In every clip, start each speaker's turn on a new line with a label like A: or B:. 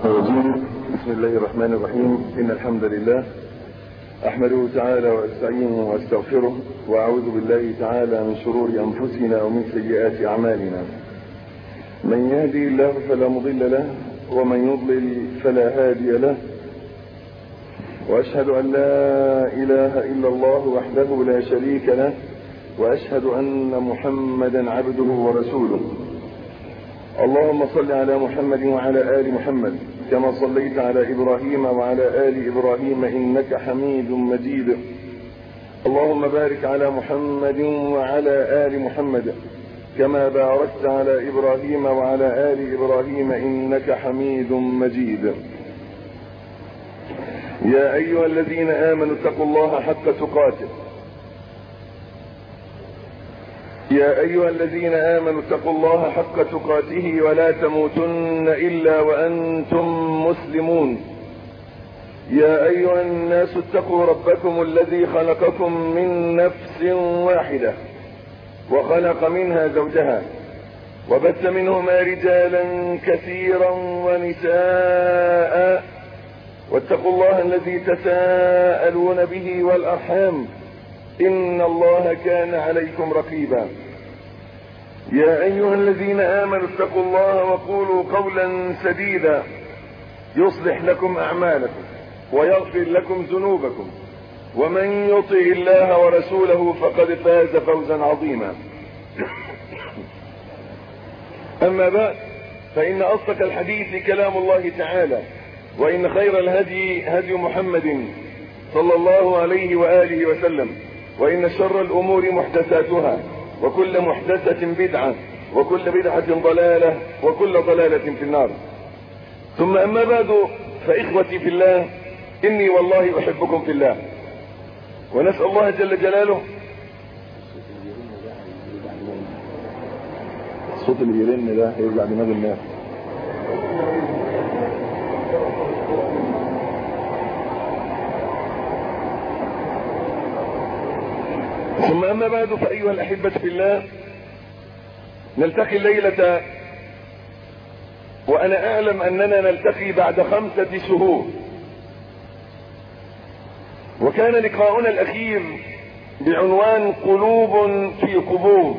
A: الرجيم بسم الله الرحمن الرحيم إن الحمد لله أحمده تعالى وأستعينه وأستغفره وأعوذ بالله تعالى من شرور أنفسنا ومن سيئات أعمالنا من يهدي الله فلا مضل له ومن يضلل فلا هادي له وأشهد أن لا إله إلا الله وحده لا شريك له وأشهد أن محمدا عبده ورسوله اللهم صل على محمد وعلى آل محمد كما صليت على إبراهيم وعلى آل إبراهيم إنك حميد مجيد اللهم بارك على محمد وعلى آل محمد كما باركت على إبراهيم وعلى آل إبراهيم إنك حميد مجيد يا أيها الذين آمنوا اتقوا الله حق تقاته يا أيها الذين آمنوا اتقوا الله حق تقاته ولا تموتن إلا وأنتم مسلمون يا أيها الناس اتقوا ربكم الذي خلقكم من نفس واحدة وخلق منها زوجها وبث منهما رجالا كثيرا ونساء واتقوا الله الذي تساءلون به والأرحام إن الله كان عليكم رقيبا يا أيها الذين آمنوا اتقوا الله وقولوا قولا سديدا يصلح لكم أعمالكم ويغفر لكم ذنوبكم ومن يطع الله ورسوله فقد فاز فوزا عظيما أما بعد فإن أصدق الحديث كلام الله تعالى وإن خير الهدي هدي محمد صلى الله عليه وآله وسلم وإن شر الأمور محدثاتها وكل محدثة بدعة وكل بدعة ضلالة وكل ضلالة في النار ثم أما بعد فإخوتي في الله إني والله أحبكم في الله ونسأل الله جل جلاله الصوت اللي بيرن ده هيرجع دماغ الناس ثم أما بعد فأيها الأحبة في الله نلتقي الليلة وأنا أعلم أننا نلتقي بعد خمسة شهور وكان لقاؤنا الأخير بعنوان قلوب في قبور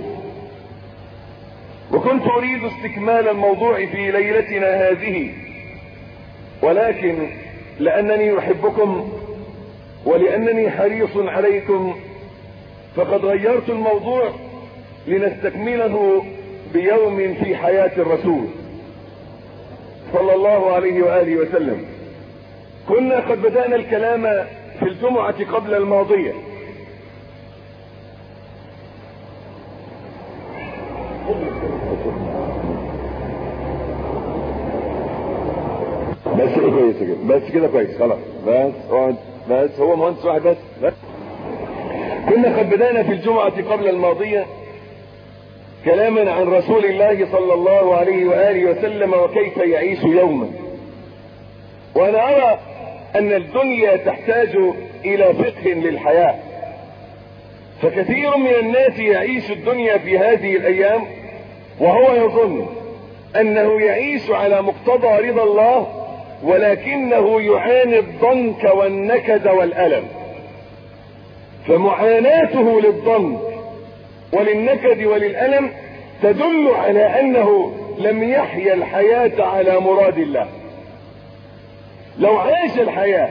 A: وكنت أريد استكمال الموضوع في ليلتنا هذه ولكن لأنني أحبكم ولأنني حريص عليكم فقد غيرت الموضوع لنستكمله بيوم في حياة الرسول صلى الله عليه وآله وسلم كنا قد بدأنا الكلام في الجمعة قبل الماضية بس كده كويس كده بس كده كويس خلاص بس اقعد بس هو مهندس واحد بس بس كنا قد بدأنا في الجمعة قبل الماضية كلاما عن رسول الله صلى الله عليه وآله وسلم وكيف يعيش يوما وأنا أرى أن الدنيا تحتاج إلى فقه للحياة فكثير من الناس يعيش الدنيا في هذه الأيام وهو يظن أنه يعيش على مقتضى رضا الله ولكنه يعاني الضنك والنكد والألم فمعاناته للضنك وللنكد وللألم تدل على أنه لم يحيا الحياة على مراد الله لو عاش الحياة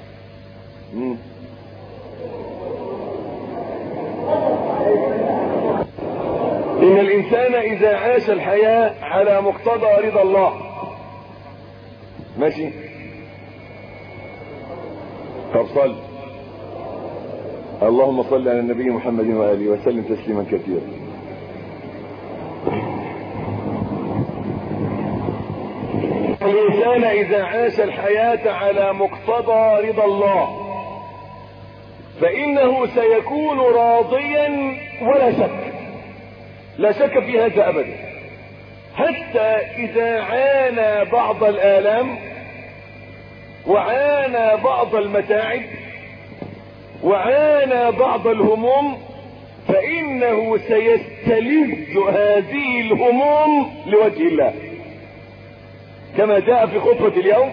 A: إن الإنسان إذا عاش الحياة على مقتضى رضا الله ماشي طب صل اللهم صل على النبي محمد وآله وسلم تسليما كثيرا الإنسان إذا عاش الحياة على مقتضى رضا الله فإنه سيكون راضيا ولا شك لا شك في هذا أبدا حتى إذا عانى بعض الآلام وعانى بعض المتاعب وعانى بعض الهموم فإنه سيستلذ هذه الهموم لوجه الله كما جاء في خطبة اليوم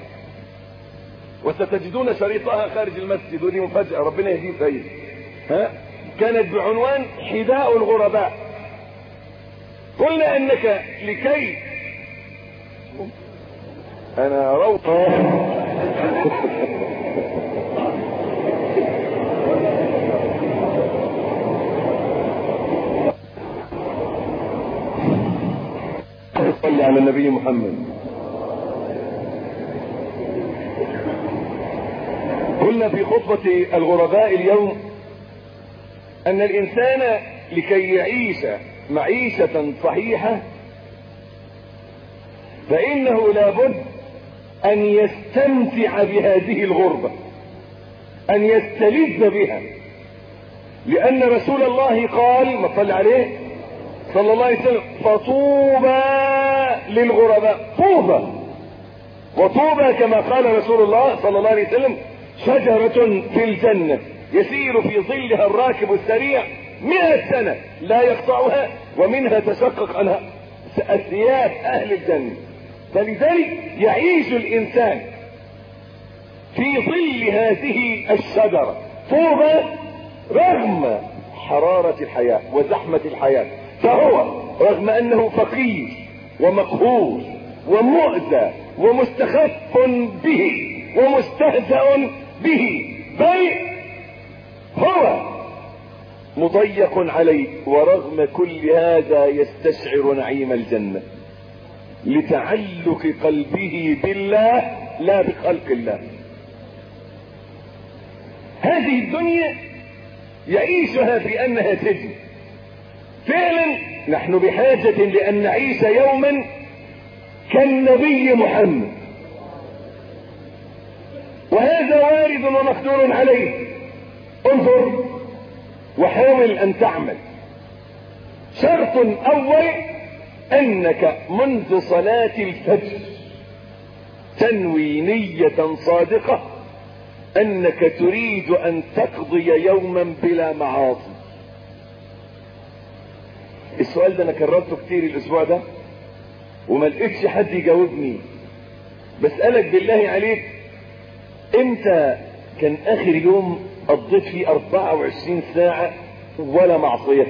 A: وستجدون شريطها خارج المسجد ودي مفاجأة ربنا يهديه سيد ها كانت بعنوان حذاء الغرباء قلنا انك لكي انا روضة صلي على النبي محمد قلنا في خطبة الغرباء اليوم ان الانسان لكي يعيش معيشة صحيحة فانه لابد ان يستمتع بهذه الغربة ان يستلذ بها لان رسول الله قال ما صلى عليه صلى الله عليه وسلم فطوبى للغرباء طوبى وطوبى كما قال رسول الله صلى الله عليه وسلم شجرة في الجنة يسير في ظلها الراكب السريع مئة سنة لا يقطعها ومنها تشقق عنها أثياب أهل الجنة فلذلك يعيش الإنسان في ظل هذه الشجرة طوبى رغم حرارة الحياة وزحمة الحياة فهو رغم أنه فقير ومقهور ومؤذى ومستخف به ومستهزأ به بل هو مضيق عليه ورغم كل هذا يستشعر نعيم الجنة لتعلق قلبه بالله لا بخلق الله هذه الدنيا يعيشها بأنها سجن فعلا نحن بحاجة لأن نعيش يوما كالنبي محمد وهذا وارد ومقدور عليه انظر وحاول ان تعمل شرط اول انك منذ صلاة الفجر تنوي نية صادقة انك تريد ان تقضي يوما بلا معاصي السؤال ده انا كررته كتير الاسبوع ده وما لقيتش حد يجاوبني بسألك بالله عليك امتى كان اخر يوم قضيت فيه 24 ساعة ولا معصية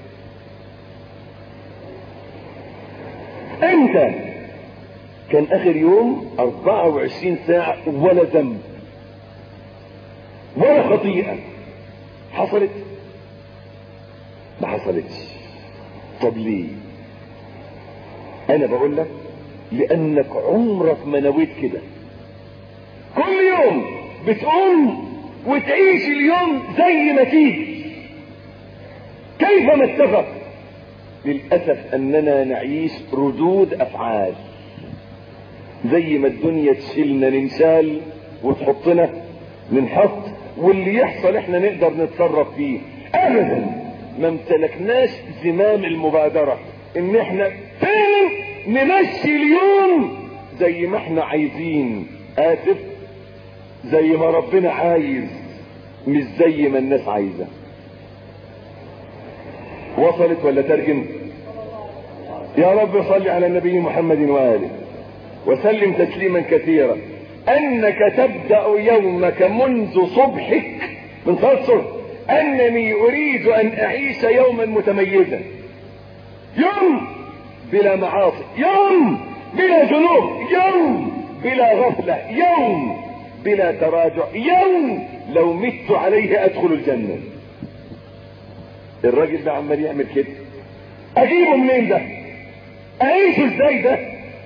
A: امتى كان اخر يوم 24 ساعة ولا ذنب ولا خطيئة حصلت ما حصلتش طب ليه انا بقول لك لانك عمرك ما نويت كده كل يوم بتقوم وتعيش اليوم زي ما تيجي كيف ما اتفق للأسف أننا نعيش ردود أفعال زي ما الدنيا تشيلنا ننشال وتحطنا ننحط واللي يحصل احنا نقدر نتصرف فيه ابدا ما امتلكناش زمام المبادرة ان احنا فعلا نمشي اليوم زي ما احنا عايزين اسف زي ما ربنا عايز مش زي ما الناس عايزة وصلت ولا ترجم يا رب صل على النبي محمد وآله وسلم تسليما كثيرا انك تبدأ يومك منذ صبحك من صلاة الصبح انني اريد ان اعيش يوما متميزا يوم بلا معاصي يوم بلا ذنوب يوم بلا غفلة يوم بلا تراجع يوم لو مت عليه ادخل الجنة الراجل ده عمال يعمل كده اجيبه منين ده اعيشه ازاي ده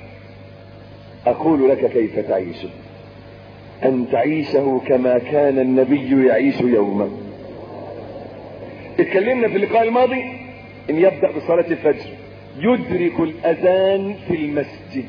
A: اقول لك كيف تعيشه ان تعيشه كما كان النبي يعيش يوما اتكلمنا في اللقاء الماضي ان يبدأ بصلاة الفجر يدرك الاذان في المسجد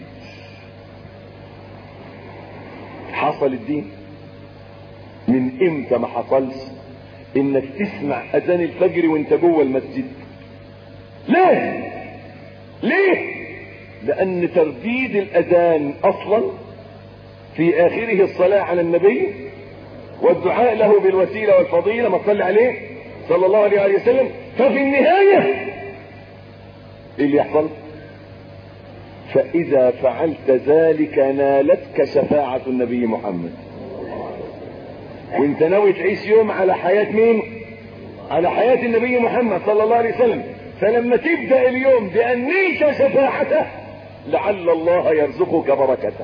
A: حصل الدين من امتى ما حصلش انك تسمع اذان الفجر وانت جوه المسجد ليه ليه لان ترديد الاذان اصلا في اخره الصلاة على النبي والدعاء له بالوسيلة والفضيلة ما صلى عليه صلى الله عليه وسلم ففي النهاية ايه اللي يحصل فإذا فعلت ذلك نالتك شفاعة النبي محمد وانت ناوي تعيش يوم على حياة مين على حياة النبي محمد صلى الله عليه وسلم فلما تبدأ اليوم بأن نيت شفاعته لعل الله يرزقك بركته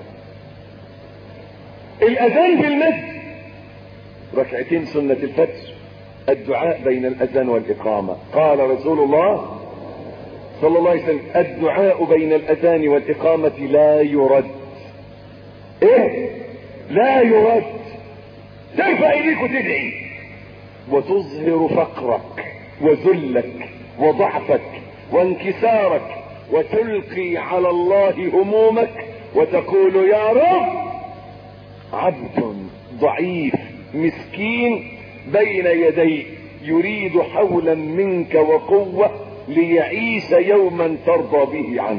A: الأذان في المسجد ركعتين سنة الفجر الدعاء بين الأذان والإقامة قال رسول الله صلى الله عليه وسلم الدعاء بين الأذان والإقامة لا يرد إيه لا يرد ترفع إيديك وتدعي وتظهر فقرك وذلك وضعفك وانكسارك وتلقي على الله همومك وتقول يا رب عبد ضعيف مسكين بين يديك يريد حولا منك وقوة ليعيش يوما ترضى به عنه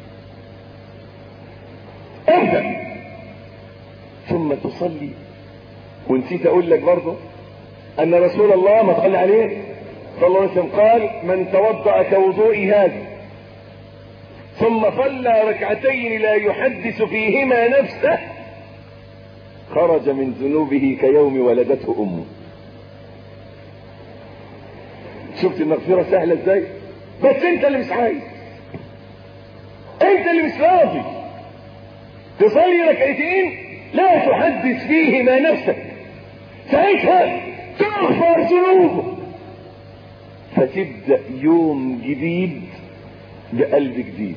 A: ابدأ ثم تصلي ونسيت اقول لك برضه ان رسول الله ما صلى عليه صلى الله عليه وسلم قال من توضأ كوضوء هذا ثم صلى ركعتين لا يحدث فيهما نفسه خرج من ذنوبه كيوم ولدته امه شفت المغفرة سهلة ازاي بس انت اللي مش عايز انت اللي مش راضي تصلي ركعتين لا تحدث فيهما نفسك ساعتها تغفر ذنوبك فتبدأ يوم جديد بقلب جديد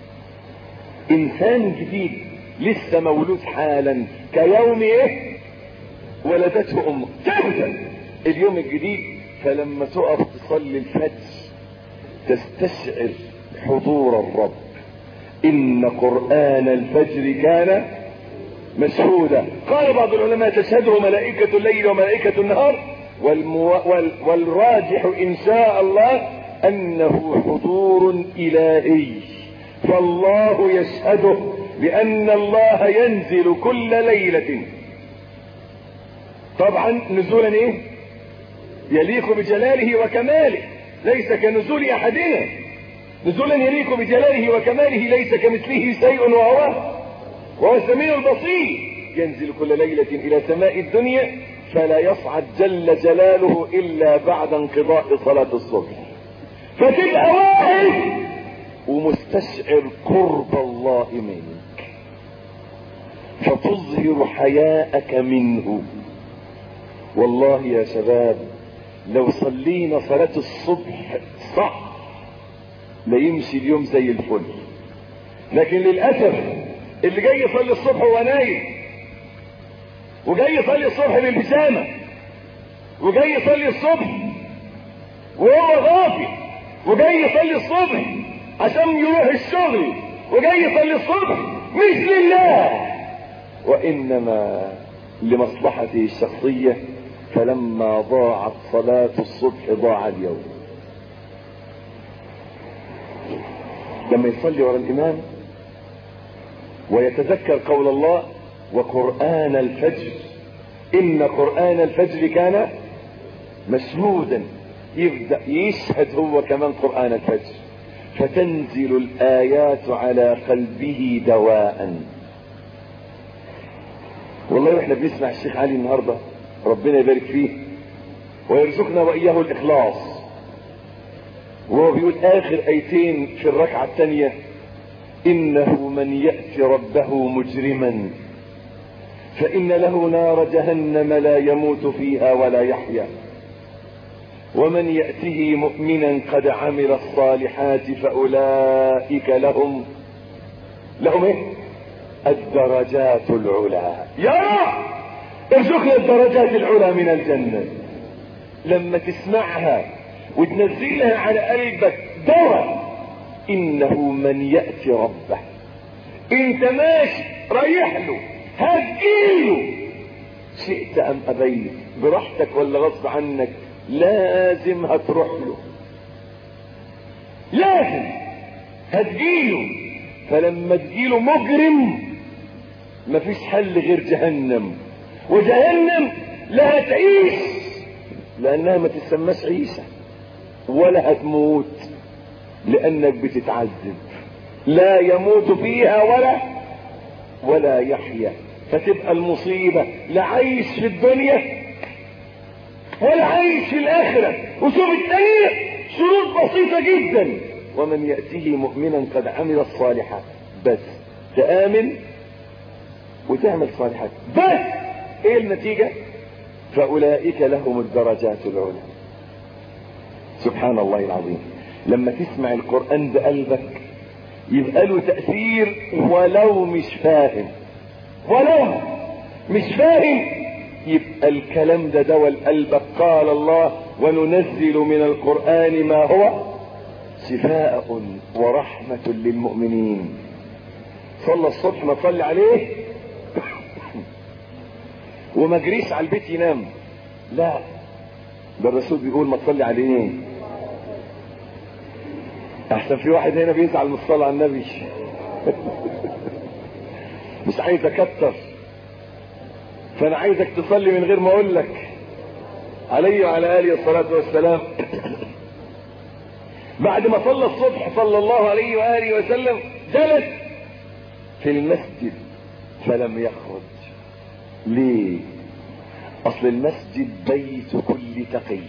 A: انسان جديد لسه مولود حالا كيوم ايه ولدته امه تبدأ اليوم الجديد فلما تقف تصلي الفجر تستشعر حضور الرب ان قرآن الفجر كان مشهودا قال بعض العلماء تشهده ملائكة الليل وملائكة النهار والمو... وال... والراجح ان شاء الله انه حضور الهي فالله يشهده بان الله ينزل كل ليلة طبعا نزولا ايه يليق بجلاله وكماله ليس كنزول احدنا نزولا يليق بجلاله وكماله ليس كمثله شيء وهو وهو السميع البصير ينزل كل ليلة الى سماء الدنيا فلا يصعد جل جلاله الا بعد انقضاء صلاة الصبح فتبقى واقف ومستشعر قرب الله منك فتظهر حياءك منه والله يا شباب لو صلينا صلاة الصبح صح ليمشي اليوم زي الفل لكن للأسف اللي جاي يصلي الصبح وهو نايم وجاي يصلي الصبح بالبسامة وجاي يصلي الصبح وهو غافل وجاي يصلي الصبح عشان يروح الشغل وجاي يصلي الصبح مش لله وإنما لمصلحته الشخصية فلما ضاعت صلاة الصبح ضاع اليوم لما يصلي ورا الإمام ويتذكر قول الله وقرآن الفجر إن قرآن الفجر كان مشهودا يبدأ يشهد هو كمان قرآن الفجر فتنزل الآيات على قلبه دواء والله احنا بنسمع الشيخ علي النهارده ربنا يبارك فيه ويرزقنا واياه الاخلاص وهو بيقول اخر ايتين في الركعه الثانيه انه من ياتي ربه مجرما فان له نار جهنم لا يموت فيها ولا يحيا ومن ياته مؤمنا قد عمل الصالحات فاولئك لهم لهم ايه الدرجات العلى يا رب ارزقنا الدرجات العلى من الجنة لما تسمعها وتنزلها على قلبك دواء انه من يأتي ربه انت ماشي رايح له هتجيله شئت ام ابيت براحتك ولا غصب عنك لازم هتروح له لازم هتجيله فلما تجيله مجرم مفيش حل غير جهنم وجهنم لا هتعيش لانها ما تسماش عيسى ولا هتموت لانك بتتعذب لا يموت فيها ولا ولا يحيا فتبقى المصيبة لا عايش في الدنيا ولا عايش في الآخرة وشوف التانية شروط بسيطة جدا ومن يأتيه مؤمنا قد عمل الصالحات بس تآمن وتعمل صالحات بس ايه النتيجة فأولئك لهم الدرجات العلى سبحان الله العظيم لما تسمع القرآن بقلبك يبقى له تأثير ولو مش فاهم ولو مش فاهم يبقى الكلام ده دواء لقلبك قال الله وننزل من القرآن ما هو شفاء ورحمة للمؤمنين صلى الصبح ما تصلي عليه وما جريش على البيت ينام لا ده الرسول بيقول ما تصلي عليه احسن في واحد هنا بيزعل من الصلاة على النبي مش عايز اكتر فانا عايزك تصلي من غير ما اقول لك عليه وعلى اله الصلاة والسلام بعد ما صلى الصبح صلى الله عليه وآله وسلم جلس في المسجد فلم يخرج ليه اصل المسجد بيت كل تقي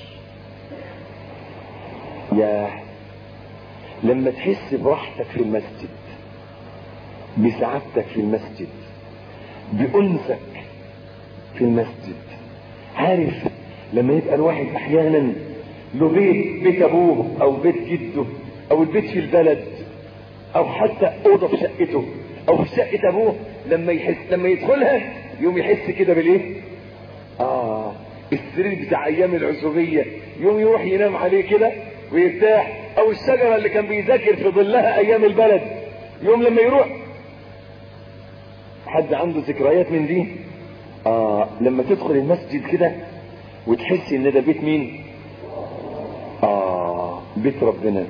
A: يا لما تحس براحتك في المسجد بسعادتك في المسجد بأنسك في المسجد عارف لما يبقى الواحد احيانا له بيت بيت ابوه او بيت جده او البيت في البلد او حتى اوضه في شقته او في شقه ابوه لما يحس لما يدخلها يوم يحس كده بالايه اه السرير بتاع ايام العزوبيه يوم يروح ينام عليه كده ويرتاح او الشجره اللي كان بيذاكر في ظلها ايام البلد يوم لما يروح حد عنده ذكريات من دي اه لما تدخل المسجد كده وتحس ان ده بيت مين اه بيت ربنا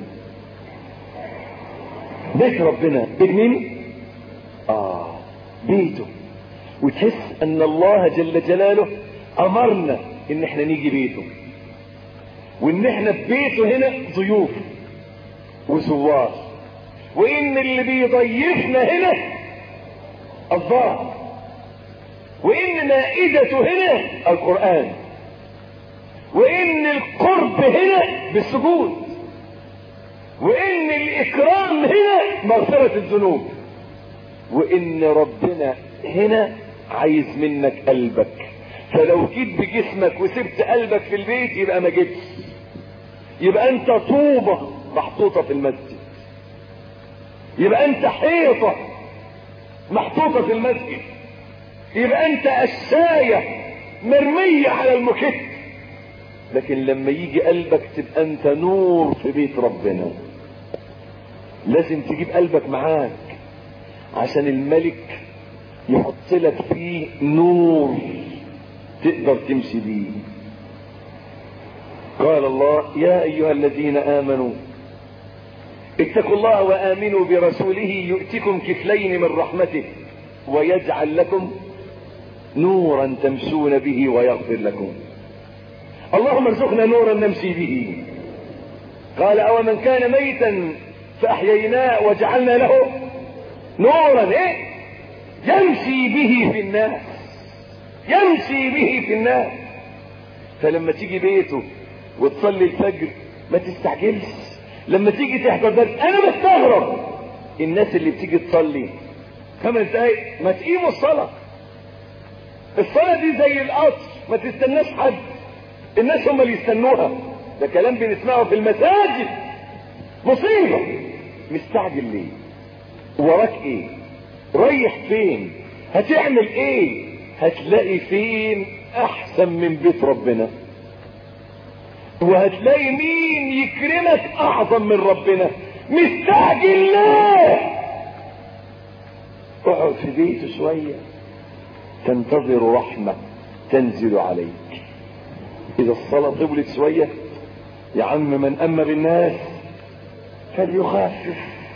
A: بيت ربنا بيت مين اه بيته وتحس ان الله جل جلاله امرنا ان احنا نيجي بيته وان احنا في بيته هنا ضيوف وزوار وان اللي بيضيفنا هنا الله وان مائدته هنا القرآن وان القرب هنا بالسجود وان الاكرام هنا مغفرة الذنوب وان ربنا هنا عايز منك قلبك فلو جيت بجسمك وسبت قلبك في البيت يبقى ما جيتش يبقى انت طوبة محطوطة في المسجد يبقى انت حيطة محطوطة في المسجد يبقى انت قشاية مرمية على المكت لكن لما يجي قلبك تبقى انت نور في بيت ربنا لازم تجيب قلبك معاك عشان الملك يحط لك فيه نور تقدر تمشي بيه قال الله يا ايها الذين امنوا اتقوا الله وامنوا برسوله يؤتكم كفلين من رحمته ويجعل لكم نورا تمشون به ويغفر لكم اللهم ارزقنا نورا نمشي به قال او من كان ميتا فاحييناه وجعلنا له نورا ايه يمشي به في الناس يمشي به في الناس فلما تيجي بيته وتصلي الفجر ما تستعجلش لما تيجي تحضر درس انا بستغرب الناس اللي بتيجي تصلي خمس دقايق ما تقيموا الصلاة الصلاة دي زي القطر ما تستناش حد الناس هم اللي يستنوها ده كلام بنسمعه في المساجد مصيبة مستعجل ليه وراك ايه رايح فين هتعمل ايه هتلاقي فين احسن من بيت ربنا وهتلاقي مين يكرمك اعظم من ربنا مستعجل ليه اقعد في بيته شوية تنتظر رحمة تنزل عليك اذا الصلاة طولت شوية يا عم من اما بالناس فليخفف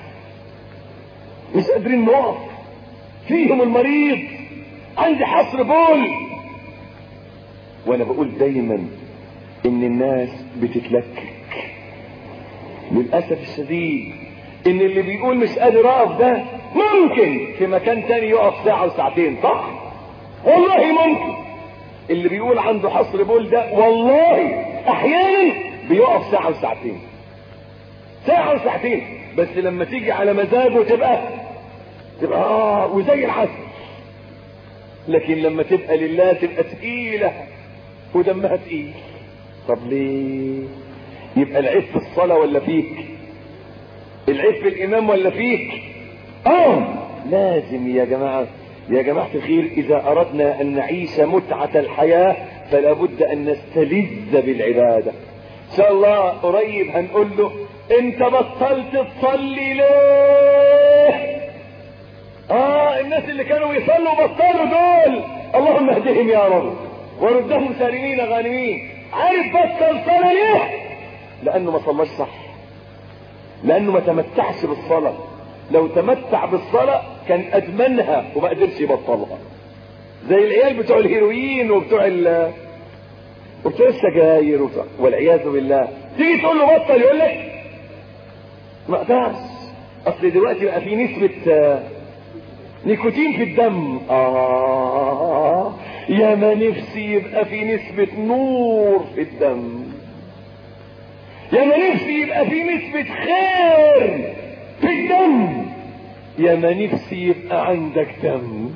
A: مش قادرين نقف فيهم المريض عندي حصر بول وانا بقول دايما ان الناس بتتلكك للاسف الشديد ان اللي بيقول مش قادر اقف ده ممكن في مكان تاني يقف ساعة وساعتين صح والله ممكن اللي بيقول عنده حصر بول ده والله احيانا بيقف ساعة وساعتين ساعة وساعتين بس لما تيجي على مزاجه تبقى تبقى اه وزي العسل لكن لما تبقى لله تبقى تقيلة ودمها تقيل طب ليه يبقى العيب في الصلاة ولا فيك العيب في الامام ولا فيك اه لازم يا جماعة يا جماعة الخير اذا اردنا ان نعيش متعة الحياة فلا بد ان نستلذ بالعبادة ان شاء الله قريب هنقول له انت بطلت تصلي ليه اه الناس اللي كانوا يصلوا بطلوا دول اللهم اهدهم يا رب وردهم سالمين غانمين عارف بطل صلاة ليه لانه ما صلاش صح لانه ما تمتعش بالصلاة لو تمتع بالصلاة كان ادمنها وما قدرش يبطلها زي العيال بتوع الهيروين وبتوع ال وبتوع السجاير وبتوع والعياذ بالله تيجي تقول له بطل يقول لك ما اقدرش اصل دلوقتي بقى في نسبة نيكوتين في الدم آه يا ما نفسي يبقى في نسبة نور في الدم يا ما نفسي يبقى في نسبة خير في الدم يا ما نفسي يبقى عندك دم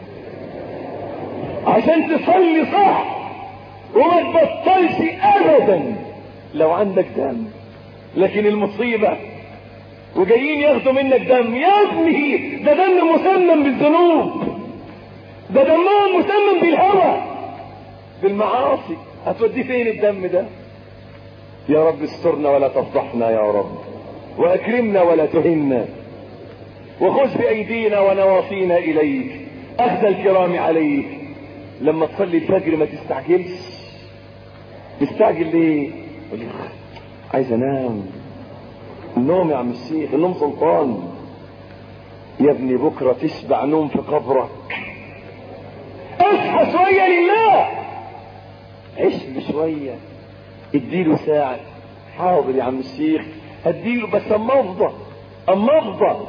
A: عشان تصلي صح وما تبطلش ابدا لو عندك دم لكن المصيبة وجايين ياخدوا منك دم يا ابني ده دم مسمم بالذنوب ده دمهم مسمم بالهوى بالمعاصي هتوديه فين الدم ده يا رب استرنا ولا تفضحنا يا رب واكرمنا ولا تهنا وخذ بايدينا ونواصينا اليك اخذ الكرام عليك لما تصلي الفجر ما تستعجلش تستعجل ليه عايز انام النوم يا عم الشيخ النوم سلطان يا ابني بكرة تشبع نوم في قبرك اصحى شوية لله عيش بشوية اديله ساعة حاضر يا عم الشيخ هديله بس اما افضى اما افضى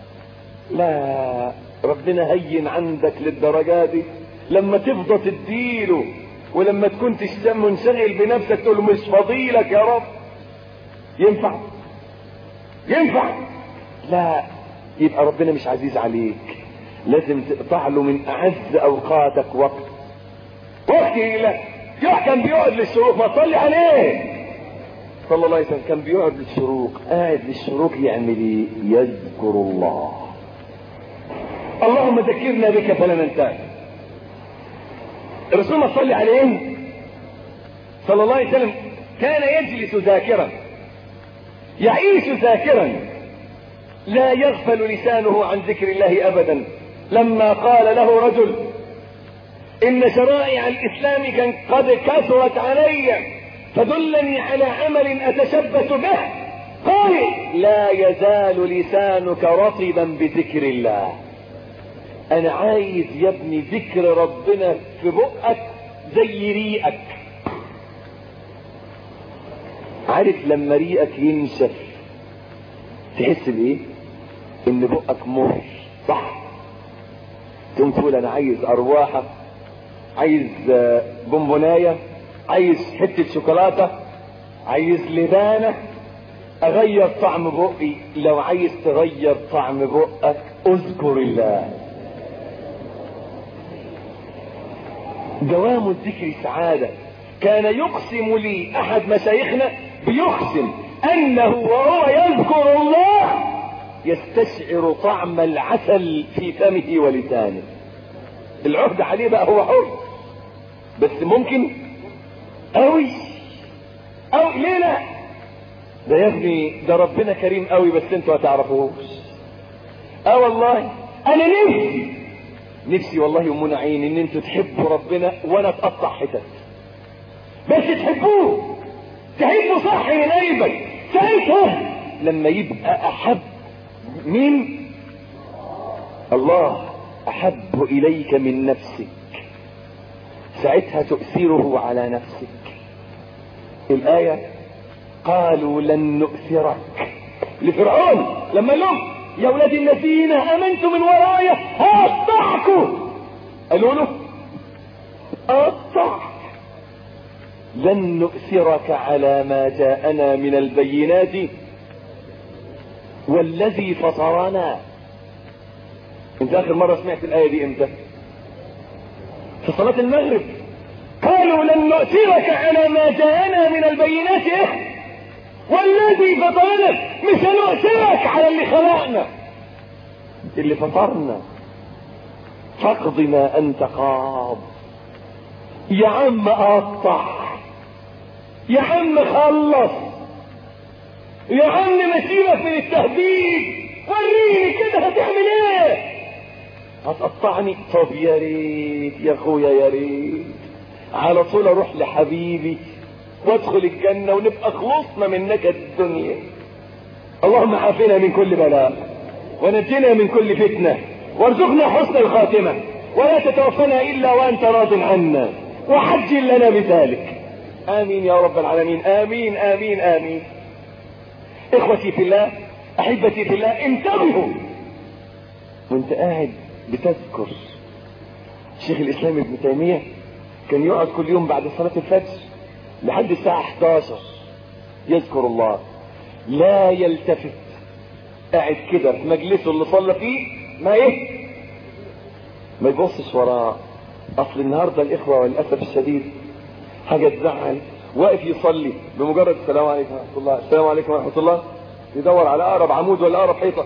A: لا ربنا هين عندك للدرجة دي لما تفضى تديله ولما تكون تشتم منشغل بنفسك تقول له مش فضيلك يا رب ينفع ينفع لا يبقى ربنا مش عزيز عليك لازم تقطع له من اعز اوقاتك وقت وقت لا كان بيقعد للشروق ما تصلي عليه صلى الله عليه وسلم كان بيقعد للشروق قاعد للشروق يعمل ايه يذكر الله اللهم ذكرنا بك فلا ننساك الرسول ما صلي عليه صلى الله عليه وسلم كان يجلس ذاكرا يعيش ذاكرا لا يغفل لسانه عن ذكر الله ابدا لما قال له رجل ان شرائع الاسلام كان قد كثرت علي فدلني على عمل اتشبث به قال لا يزال لسانك رطبا بذكر الله انا عايز يا ابني ذكر ربنا في بقك زي ريقك عارف لما ريقك ينشف تحس بايه ان بقك مر صح تقوم تقول انا عايز ارواحه عايز بونبونايه عايز حته شوكولاته عايز لبانه اغير طعم بقي لو عايز تغير طعم بقك اذكر الله دوام الذكر سعاده كان يقسم لي احد مشايخنا بيقسم انه وهو يذكر الله يستشعر طعم العسل في فمه ولسانه العهد عليه بقى هو حر بس ممكن قوي او ليه لا ده يا ابني ده ربنا كريم قوي بس انتوا ما تعرفوهوش اه والله انا نفسي نفسي والله يمون عيني ان انتوا تحبوا ربنا وانا اتقطع حتت بس تحبوه تحبوا صح من قلبك ساعتها لما يبقى احب مين الله احب اليك من نفسك ساعتها تؤثره على نفسك الايه قالوا لن نؤثرك لفرعون لما لهم يا ولاد الذين امنتم من ورايا هقطعكم قالوا له اقطع لن نؤثرك على ما جاءنا من البينات والذي فطرنا انت اخر مرة سمعت الاية دي امتى في صلاة المغرب قالوا لن نؤثرك على ما جاءنا من البينات إيه؟ والذي فطرنا مش هنؤثرك على اللي خلقنا اللي فطرنا فاقض ما انت قاض يا عم قطع يا عم خلص يا عم مسيبك من التهديد وريني كده هتعمل ايه هتقطعني طب يا ريت يا اخويا يا ريت على طول اروح لحبيبي وادخل الجنة ونبقى خلصنا من نكد الدنيا اللهم عافنا من كل بلاء ونجنا من كل فتنة وارزقنا حسن الخاتمة ولا تتوفنا الا وانت راض عنا وحجل لنا بذلك امين يا رب العالمين امين امين امين اخوتي في الله احبتي في الله انتبهوا وانت قاعد بتذكر شيخ الاسلام ابن تيمية كان يقعد كل يوم بعد صلاة الفجر لحد الساعة 11 يذكر الله لا يلتفت قاعد كده في مجلسه اللي صلى فيه ما ايه ما يبصش وراه اصل النهارده الاخوه للاسف الشديد حاجه تزعل واقف يصلي بمجرد السلام عليكم ورحمه الله السلام عليكم ورحمه الله يدور على اقرب عمود ولا اقرب حيطه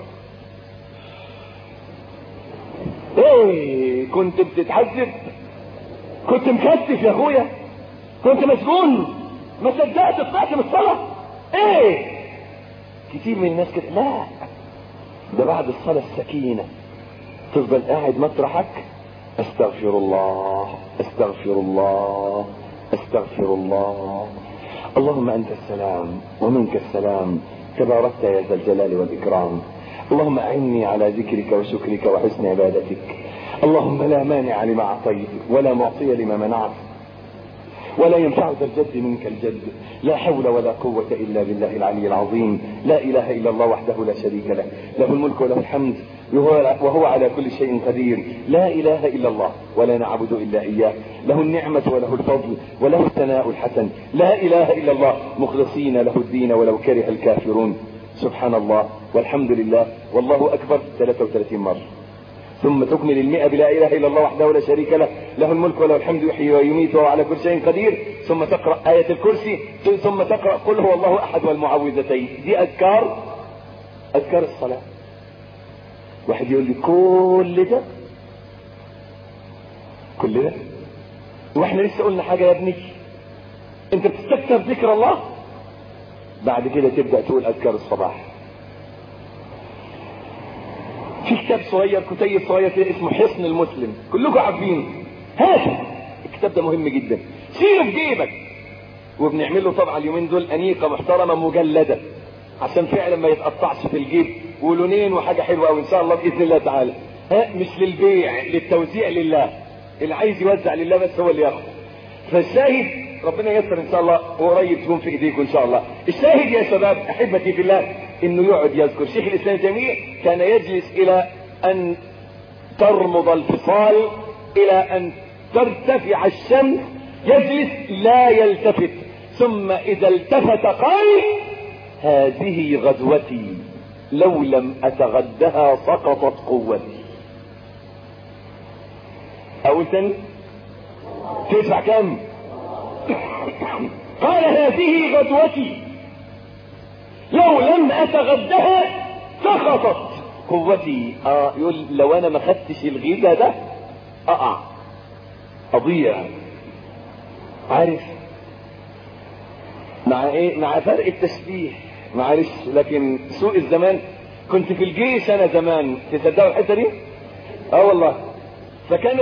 A: ايه كنت بتتحذب كنت مكتف يا اخويا كنت مسجون ما صدقت طلعت من الصلاه ايه كتير من الناس كده لا ده بعد الصلاه السكينه تفضل قاعد مطرحك استغفر الله استغفر الله استغفر الله اللهم انت السلام ومنك السلام تباركت يا ذا الجلال والاكرام اللهم اعني على ذكرك وشكرك وحسن عبادتك اللهم لا مانع لما اعطيت ولا معطي لما منعت ولا ينفع ذا الجد منك الجد لا حول ولا قوة إلا بالله العلي العظيم لا إله إلا الله وحده لا شريك له له الملك وله الحمد وهو على كل شيء قدير لا إله إلا الله ولا نعبد إلا إياه له النعمة وله الفضل وله الثناء الحسن لا إله إلا الله مخلصين له الدين ولو كره الكافرون سبحان الله والحمد لله والله أكبر 33 مرة ثم تكمل المئة بلا إله إلا الله وحده لا شريك له له الملك وله الحمد يحيي ويميت وهو على كل شيء قدير ثم تقرأ آية الكرسي ثم تقرأ قل هو الله أحد والمعوذتين دي أذكار أذكار الصلاة واحد يقول لي كل ده كل ده واحنا لسه قلنا حاجة يا ابني انت بتستكثر ذكر الله بعد كده تبدأ تقول أذكار الصباح في كتاب صغير كتيب صغير كده اسمه حصن المسلم كلكم عارفينه هات الكتاب ده مهم جدا شيله في جيبك وبنعمله طبعا اليومين دول انيقه محترمه مجلده عشان فعلا ما يتقطعش في الجيب ولونين وحاجه حلوه قوي ان شاء الله باذن الله تعالى ها مش للبيع للتوزيع لله اللي عايز يوزع لله بس هو اللي ياخد فالشاهد ربنا ييسر ان شاء الله وقريب تكون في ايديكم ان شاء الله الشاهد يا شباب احبتي في الله انه يقعد يذكر شيخ الاسلام تيميه كان يجلس الى ان ترمض الفصال الى ان ترتفع الشمس يجلس لا يلتفت ثم اذا التفت قال هذه غدوتي لو لم اتغدها سقطت قوتي اقول تاني تدفع كم قال هذه غدوتي لو لم اتغدها سقطت قوتي اه يقول لو انا ما خدتش الغذاء ده اقع اضيع عارف مع ايه مع فرق التشبيه معلش لكن سوء الزمان كنت في الجيش انا زمان تصدقوا الحته دي اه والله فكان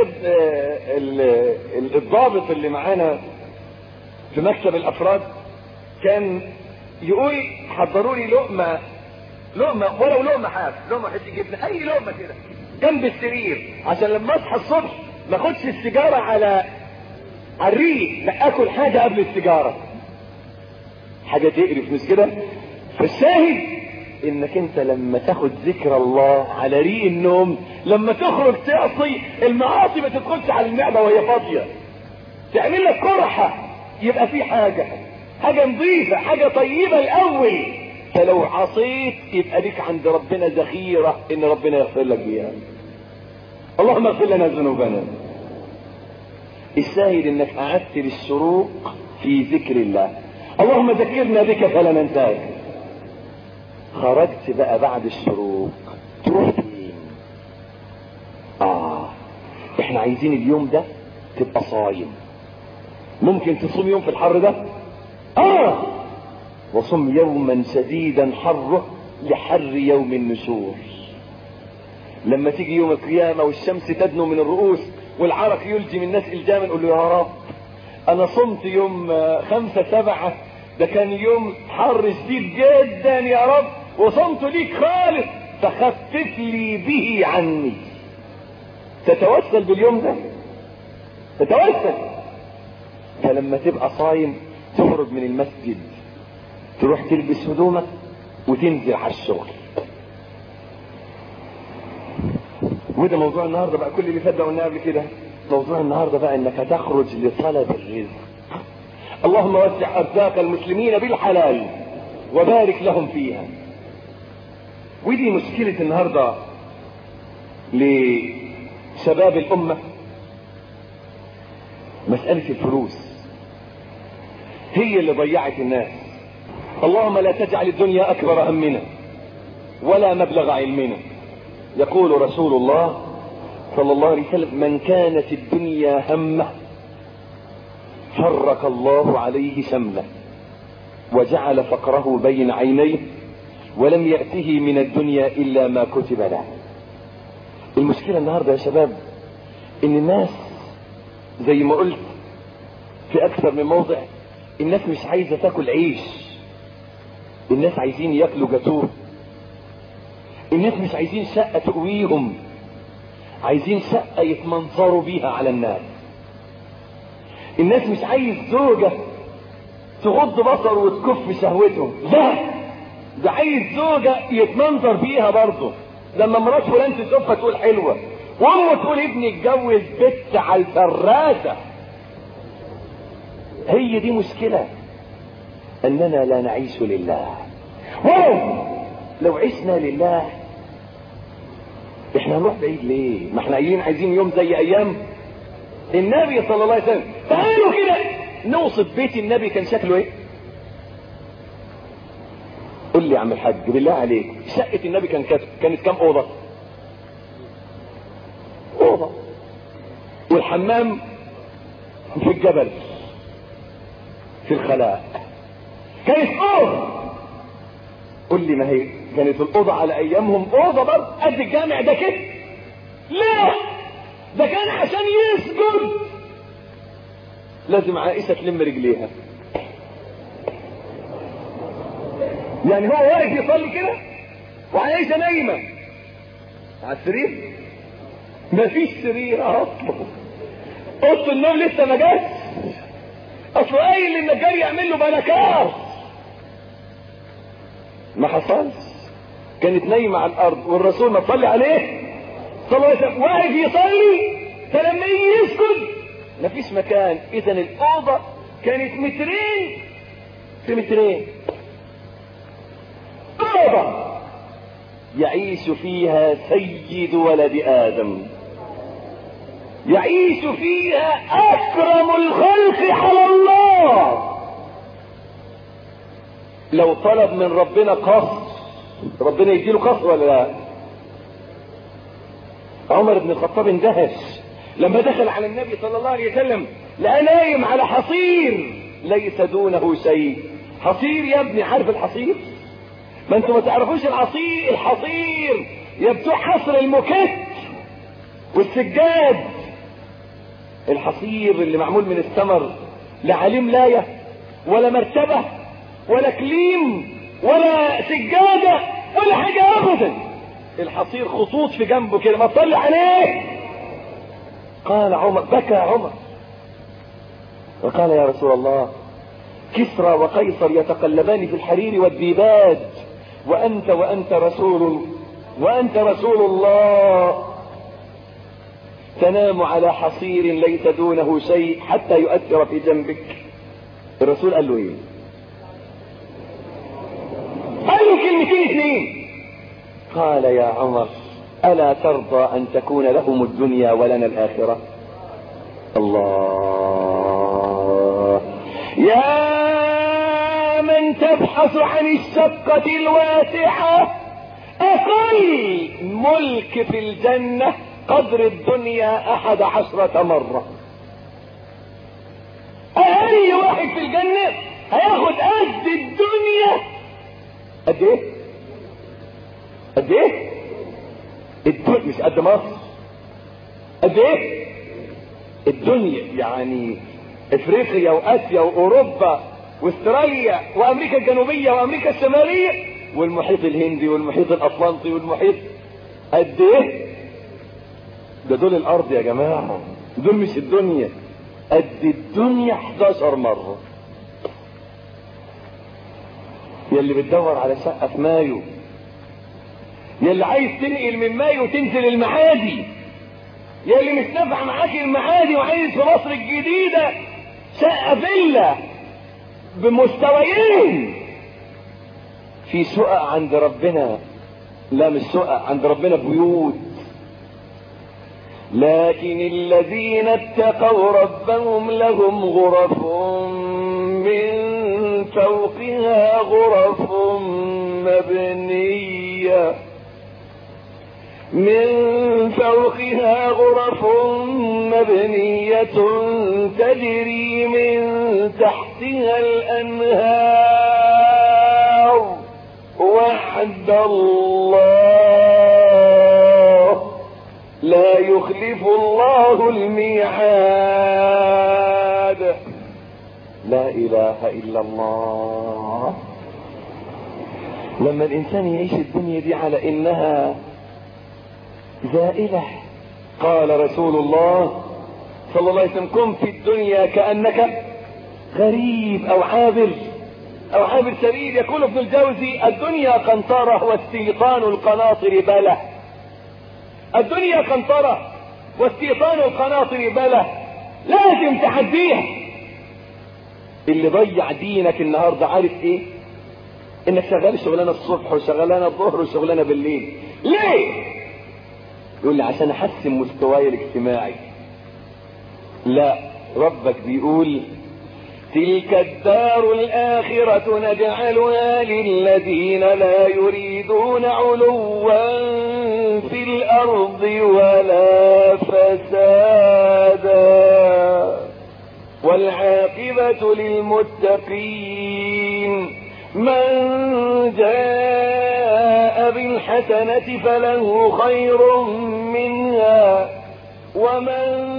A: الضابط اللي معانا في مكتب الافراد كان يقول حضروا لي لقمه لقمه ولو لقمه حاف لقمه حته جبنه اي لقمه كده جنب السرير عشان لما اصحى الصبح ما اخدش السيجاره على على الريق لا اكل حاجه قبل السيجاره حاجه تقرف مش كده فالشاهد انك انت لما تاخد ذكر الله على ريق النوم لما تخرج تعصي المعاصي ما تدخلش على المعده وهي فاضيه تعمل لك قرحه يبقى في حاجه حاجه نظيفه حاجه طيبه الاول فلو عصيت يبقى ليك عند ربنا ذخيره ان ربنا يغفر لك بيها اللهم اغفر لنا ذنوبنا السائل انك قعدت للشروق في ذكر الله اللهم ذكرنا بك فلا ننساك خرجت بقى بعد الشروق تروح فين اه احنا عايزين اليوم ده تبقى صايم ممكن تصوم يوم في الحر ده اه وصم يوما شديدا حره لحر يوم النشور لما تيجي يوم القيامة والشمس تدنو من الرؤوس والعرق يلجم الناس الجاما نقول له يا رب انا صمت يوم خمسة سبعة ده كان يوم حر شديد جدا يا رب وصمت ليك خالص فخفف لي به عني تتوسل باليوم ده تتوسل فلما تبقى صايم تخرج من المسجد تروح تلبس هدومك وتنزل على الشغل وده موضوع النهارده بقى كل اللي فات ده قلناه قبل كده موضوع النهارده بقى انك تخرج لطلب الرزق اللهم وسع ارزاق المسلمين بالحلال وبارك لهم فيها ودي مشكلة النهاردة لشباب الأمة مسألة الفلوس هي اللي ضيعت الناس اللهم لا تجعل الدنيا أكبر همنا ولا مبلغ علمنا يقول رسول الله صلى الله عليه وسلم من كانت الدنيا همه فرق الله عليه شمله وجعل فقره بين عينيه ولم يأته من الدنيا إلا ما كتب له المشكلة النهاردة يا شباب إن الناس زي ما قلت في أكثر من موضع الناس مش عايزة تاكل عيش الناس عايزين ياكلوا جاتوه الناس مش عايزين شقة تقويهم عايزين شقة يتمنظروا بيها على الناس الناس مش عايز زوجة تغض بصر وتكف شهوته لا ده عايز زوجة يتمنظر بيها برضه لما مرات فلان تشوفها تقول حلوة وامه تقول ابني اتجوز بنت على الفراسة هي دي مشكلة اننا لا نعيش لله واو لو عشنا لله احنا هنروح بعيد ليه ما احنا قايلين عايزين يوم زي ايام النبي صلى الله عليه وسلم تعالوا كده نوصف بيت النبي كان شكله ايه قول لي يا عم الحاج بالله عليك شقة النبي كان كانت كانت كام اوضة اوضة والحمام في الجبل في الخلاء كانت اوضة قول لي ما هي كانت الاوضة على ايامهم اوضة برضه قد الجامع ده كده لا ده كان عشان يسجد لازم عائشة تلم رجليها يعني هو واقف يصلي كده وعائشة نايمة على السرير مفيش سرير اصلا اوضه النوم لسه ما جاش اصل قايل للنجار يعمل له بلكار ما حصلش كانت نايمة على الارض والرسول ما صلي عليه صلى الله عليه وسلم واقف يصلي فلما يجي يسكت مفيش مكان اذا الاوضة كانت مترين في مترين اوضة يعيش فيها سيد ولد ادم يعيش فيها اكرم الخلق على الله لو طلب من ربنا قصر ربنا يديله قصر ولا لا عمر بن الخطاب اندهش لما دخل على النبي صلى الله عليه وسلم لقى نايم على حصير ليس دونه شيء حصير يا ابني عارف الحصير ما انتوا ما تعرفوش العصير الحصير يا بتوع حصر المكت والسجاد الحصير اللي معمول من الثمر لا عليه ملايه ولا مرتبه ولا كليم ولا سجاده ولا حاجه ابدا الحصير خطوط في جنبه كده ما تصلي عليه قال عمر بكى عمر وقال يا رسول الله كسرى وقيصر يتقلبان في الحرير والديباج وأنت وأنت رسول وأنت رسول الله تنام على حصير ليس دونه شيء حتى يؤثر في جنبك الرسول قال له ايه قال له كلمتين اثنين قال يا عمر ألا ترضى أن تكون لهم الدنيا ولنا الآخرة الله يا من تبحث عن الشقة الواسعة أقل ملك في الجنة قدر الدنيا أحد عشرة مرة أقل واحد في الجنة هياخد قد الدنيا قد إيه؟ قد إيه؟ الدنيا مش قد مصر قد إيه؟ الدنيا يعني افريقيا واسيا واوروبا واستراليا وامريكا الجنوبيه وامريكا الشماليه والمحيط الهندي والمحيط الاطلنطي والمحيط قد ايه ده دول الارض يا جماعه دول مش الدنيا قد الدنيا 11 مره يا اللي بتدور على شقه في مايو يا اللي عايز تنقل من مايو تنزل المعادي يا اللي مش نافع معاك المعادي وعايز في مصر الجديده شقه فيلا بمستويين في شقق عند ربنا لا مش شقق عند ربنا بيوت لكن الذين اتقوا ربهم لهم غرف من فوقها غرف مبنيه من فوقها غرف مبنية تجري من تحتها الأنهار وعد الله لا يخلف الله الميعاد لا إله إلا الله لما الإنسان يعيش الدنيا دي على إنها زائلة قال رسول الله صلى الله عليه وسلم كن في الدنيا كأنك غريب أو عابر أو عابر سبيل يقول ابن الجوزي الدنيا قنطرة واستيطان القناطر بلة الدنيا قنطرة واستيطان القناطر بلة لازم تحديها اللي ضيع دينك النهارده عارف ايه؟ انك شغال شغلانه الصبح وشغلانه الظهر وشغلانه بالليل ليه؟ يقول لي عشان احسن مستواي الاجتماعي لا ربك بيقول تلك الدار الآخرة نجعلها للذين لا يريدون علوا في الأرض ولا فسادا والعاقبة للمتقين من جاء بالحسنة فله خير منها ومن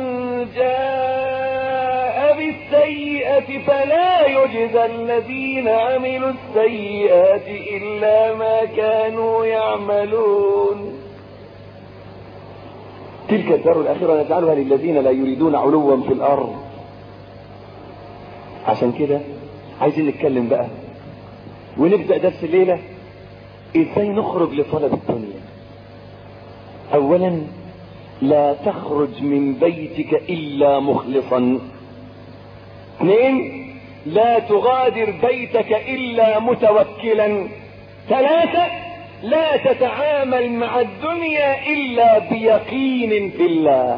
A: جاء بالسيئة فلا يجزى الذين عملوا السيئات إلا ما كانوا يعملون تلك الدار الآخرة نجعلها للذين لا يريدون علوا في الأرض عشان كده عايزين نتكلم بقى ونبدأ درس الليلة ازاي نخرج لطلب الدنيا اولا لا تخرج من بيتك الا مخلصا اثنين لا تغادر بيتك الا متوكلا ثلاثة لا تتعامل مع الدنيا الا بيقين في الله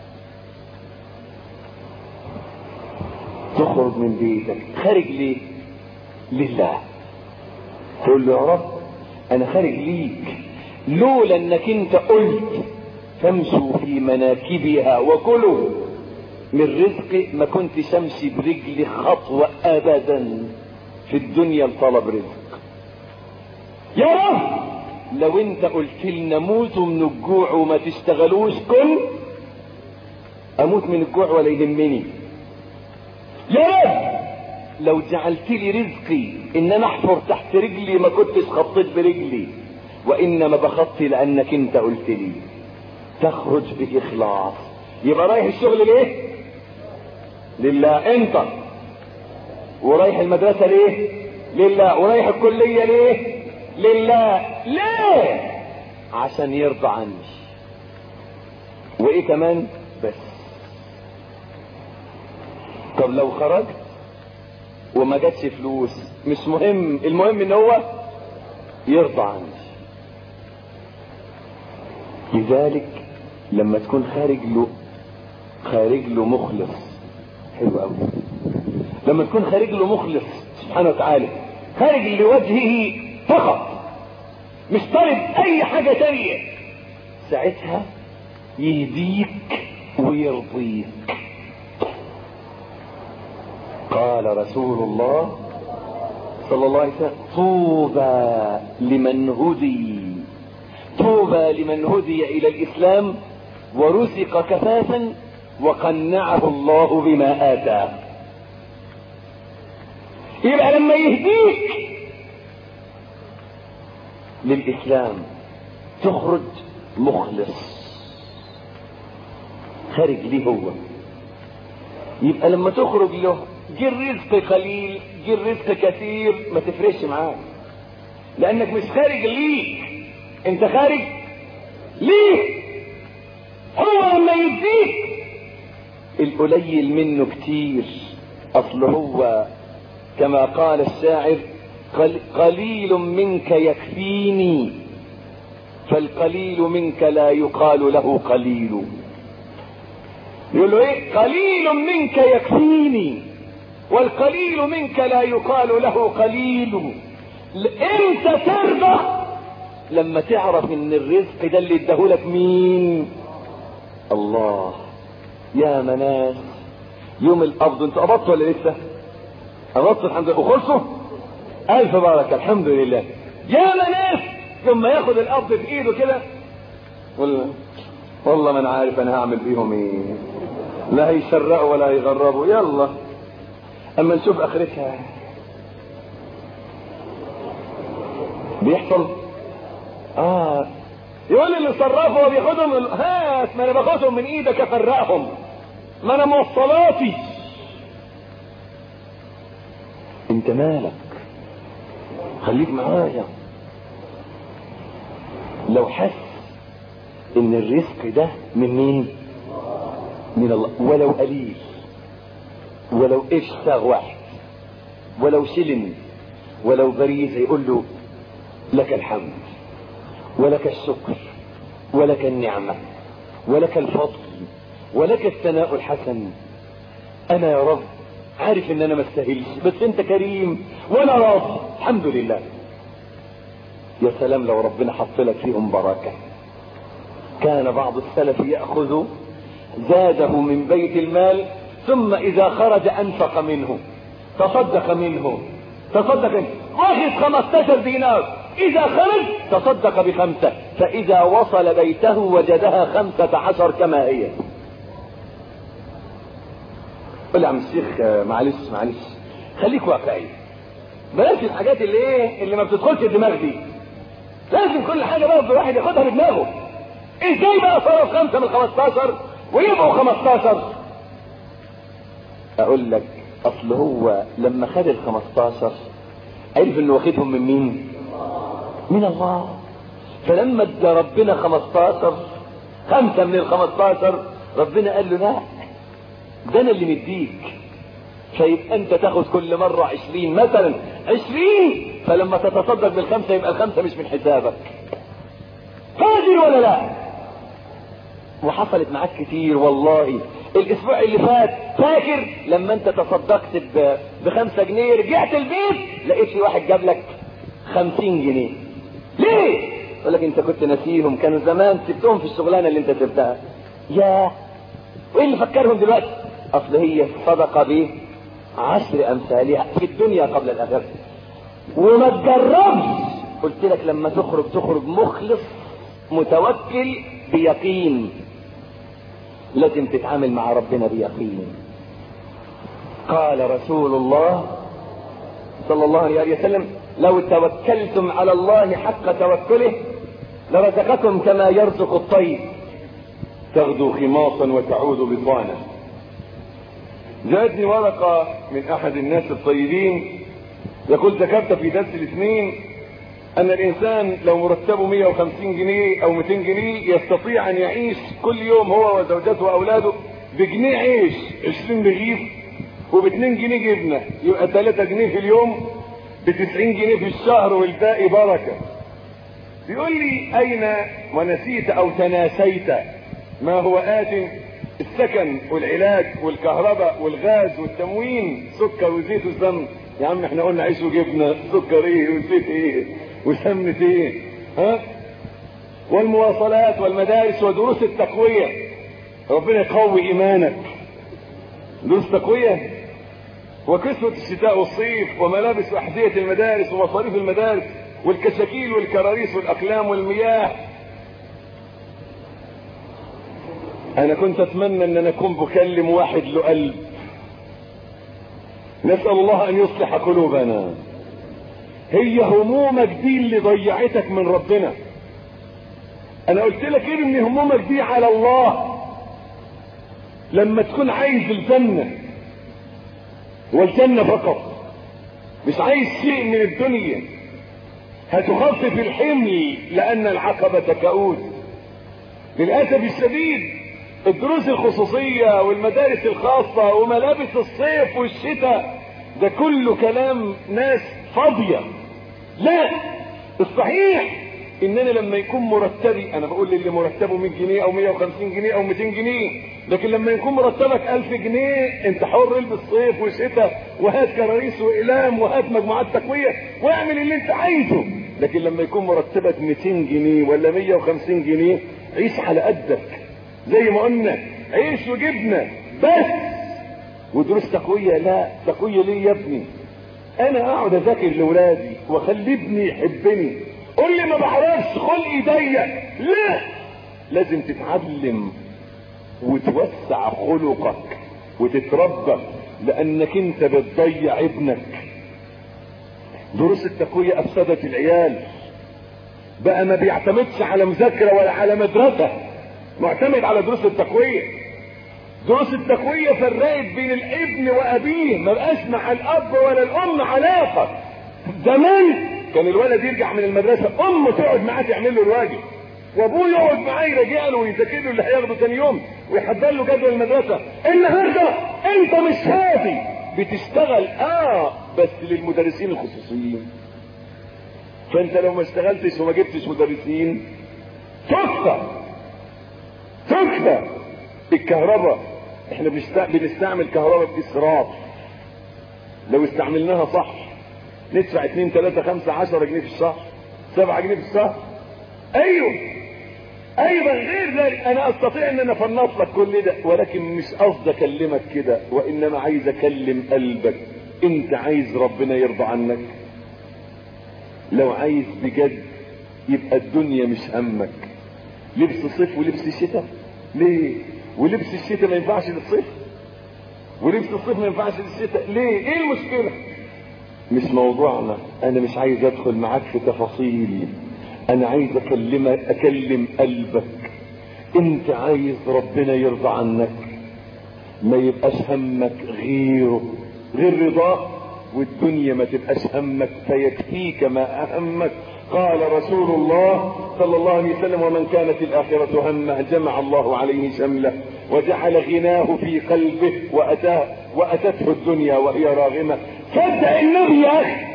A: تخرج من بيتك خارج ليه لله تقول له يا رب انا خارج ليك لولا انك انت قلت فامشوا في مناكبها وكلوا من رزقي ما كنت امشي برجلي خطوة ابدا في الدنيا لطلب رزق يا رب لو انت قلت لنا موتوا من الجوع وما تشتغلوش كن اموت من الجوع ولا يهمني يا رب لو جعلت لي رزقي ان انا احفر تحت رجلي ما كنتش خطيت برجلي وانما بخطي لانك انت قلت لي تخرج باخلاص يبقى رايح الشغل ليه لله انت ورايح المدرسة ليه لله ورايح الكلية ليه
B: لله ليه عشان يرضى عني وايه كمان بس طب لو خرجت وما جاتش فلوس مش مهم المهم ان هو يرضى عني لذلك لما تكون خارج له خارج له مخلص حلو قوي لما تكون خارج له مخلص سبحانه وتعالى خارج لوجهه فقط مش طالب اي حاجة تانية ساعتها يهديك ويرضيك قال رسول الله صلى الله عليه وسلم طوبى لمن هدي طوبى لمن هدي الى الاسلام ورزق كفافا وقنعه الله بما اتاه يبقى لما يهديك للاسلام تخرج مخلص خارج ليه هو يبقى لما تخرج له جه الرزق قليل جه الرزق كثير ما تفرقش معاك لانك مش خارج ليك انت خارج ليه هو لما يديك القليل منه كتير اصل هو كما قال الشاعر قل- قليل منك يكفيني فالقليل منك لا يقال له قليل يقول له ايه قليل منك يكفيني والقليل منك لا يقال له قليل امتى ترضى لما تعرف ان الرزق ده اللي اداهولك مين الله يا مناس يوم القبض انتوا قبضتوا ولا لسه قبضتوا الحمد لله وخلصوا الف بركه الحمد لله يا مناس يوم ما ياخد القبض في ايده كده والله والله ما انا عارف انا هعمل بيهم ايه لا هيسرقوا ولا هيغربوا يلا اما نشوف اخرتها بيحصل اه يقول اللي صرفه وبياخدهم ال- هات ما انا باخدهم من ايدك افرقهم ما انا موصلاتي انت مالك خليك معايا لو حس ان الرزق ده من مين من الله ولو قليل ولو قرش ساغ واحد ولو شلن ولو بريزة يقول له لك الحمد ولك الشكر ولك النعمة ولك الفضل ولك الثناء الحسن انا يا رب عارف ان انا ما استاهلش بس انت كريم وانا راضي الحمد لله يا سلام لو ربنا حط لك فيهم بركه كان بعض السلف ياخذ زاده من بيت المال ثم اذا خرج انفق منه تصدق منه تصدق منه واخذ 15 دينار اذا خرج تصدق بخمسه فاذا وصل بيته وجدها خمسه عشر كما هي قول يا عم الشيخ آه، معلش معلش خليك واقعي بلاش الحاجات اللي ايه اللي ما بتدخلش الدماغ دي لازم كل حاجه بقى الواحد ياخدها بدماغه ازاي بقى صرف خمسه من 15 ويبقوا 15 اقول لك اصل هو لما خد ال 15 عرف انه واخدهم من مين؟ من الله فلما ادى ربنا 15 خمسه من ال 15 ربنا قال له لا ده انا اللي مديك فيبقى انت تاخد كل مرة عشرين مثلا عشرين فلما تتصدق بالخمسة يبقى الخمسة مش من حسابك قادر ولا لا وحصلت معاك كتير والله الاسبوع اللي فات فاكر لما انت تصدقت ب- بخمسة جنيه رجعت البيت لقيت في واحد جاب لك خمسين جنيه ليه يقول لك انت كنت ناسيهم كانوا زمان سبتهم في الشغلانه اللي انت سبتها ياه وايه اللي فكرهم دلوقتي اصل هي الصدقه ب عشر امثالها في الدنيا قبل الاخره وما تجربش قلت لك لما تخرج تخرج مخلص متوكل بيقين لازم تتعامل مع ربنا بيقين قال رسول الله صلى الله عليه وسلم لو توكلتم على الله حق توكله لرزقكم كما يرزق الطير
A: تغدو خماصا وتعود بطانا جاءتني ورقة من أحد الناس الطيبين يقول ذكرت في درس الاثنين ان الانسان لو مرتبه 150 جنيه او 200 جنيه يستطيع ان يعيش كل يوم هو وزوجته واولاده بجنيه عيش 20 رغيف وب 2 جنيه جبنه يبقى 3 جنيه في اليوم ب 90 جنيه في الشهر والباقي بركه بيقول لي اين ونسيت او تناسيت ما هو ات السكن والعلاج والكهرباء والغاز والتموين سكر وزيت وسمن يا عم احنا قلنا عيش وجبنه سكر ايه وزيت ايه وسمنة ايه ها والمواصلات والمدارس ودروس التقوية ربنا يقوي ايمانك دروس تقوية وكسوة الشتاء والصيف وملابس واحذية المدارس ومصاريف المدارس والكشاكيل والكراريس والاقلام والمياه انا كنت اتمنى ان انا اكون بكلم واحد له قلب نسأل الله ان يصلح قلوبنا هي همومك دي اللي ضيعتك من ربنا انا قلت لك ايه ان همومك دي على الله لما تكون عايز الجنة والجنة فقط مش عايز شيء من الدنيا هتخفف الحمل لان العقبة كؤوس للأسف الشديد الدروس الخصوصية والمدارس الخاصة وملابس الصيف والشتاء ده كله كلام ناس فاضية لا الصحيح ان انا لما يكون مرتبي انا بقول للي مرتبه 100 جنيه او 150 جنيه او 200 جنيه لكن لما يكون مرتبك 1000 جنيه انت حر البس صيف وشتاء وهات كراريس واقلام وهات مجموعات تقويه واعمل اللي انت عايزه لكن لما يكون مرتبك 200 جنيه ولا 150 جنيه عيش على قدك زي ما قلنا عيش وجبنه بس ودروس تقويه لا تقويه ليه يا ابني انا اقعد اذاكر لاولادي واخلي ابني يحبني قول لي ما بعرفش خلقي ضيق لا لازم تتعلم وتوسع خلقك وتتربى لانك انت بتضيع ابنك دروس التقوية افسدت العيال بقى ما بيعتمدش على مذاكرة ولا على مدرسة معتمد على دروس التقوية دروس التقوية فرقت بين الابن وابيه ما بقاش مع الاب ولا الام علاقة زمان كان الولد يرجع من المدرسة امه تقعد معاه تعمل له الواجب وابوه يقعد معاه يراجع له ويذاكر له اللي هياخده تاني يوم ويحضر له جدول المدرسة النهارده انت مش فاضي بتشتغل اه بس للمدرسين الخصوصيين فانت لو ما اشتغلتش وما جبتش مدرسين تكفى تكفى الكهرباء احنا بنستعمل كهرباء باسراف لو استعملناها صح ندفع 2 3 5 10 جنيه في الشهر 7 جنيه في الشهر ايوه ايضا غير ذلك انا استطيع ان انا افنط لك كل ده ولكن مش قصدي اكلمك كده وانما عايز اكلم قلبك انت عايز ربنا يرضى عنك لو عايز بجد يبقى الدنيا مش همك لبس صيف ولبس شتاء ليه ولبس الشتاء ما ينفعش للصيف ولبس الصيف ما ينفعش للشتاء ليه ايه المشكله مش موضوعنا انا مش عايز ادخل معاك في تفاصيل انا عايز اكلمك اكلم قلبك انت عايز ربنا يرضى عنك ما يبقاش همك غيره غير رضاه والدنيا ما تبقاش همك فيكفيك ما اهمك قال رسول الله صلى الله عليه وسلم ومن كانت الآخرة همه جمع الله عليه شمله وجعل غناه في قلبه وأتاه وأتته الدنيا وهي راغمة صدق النبي يا أخي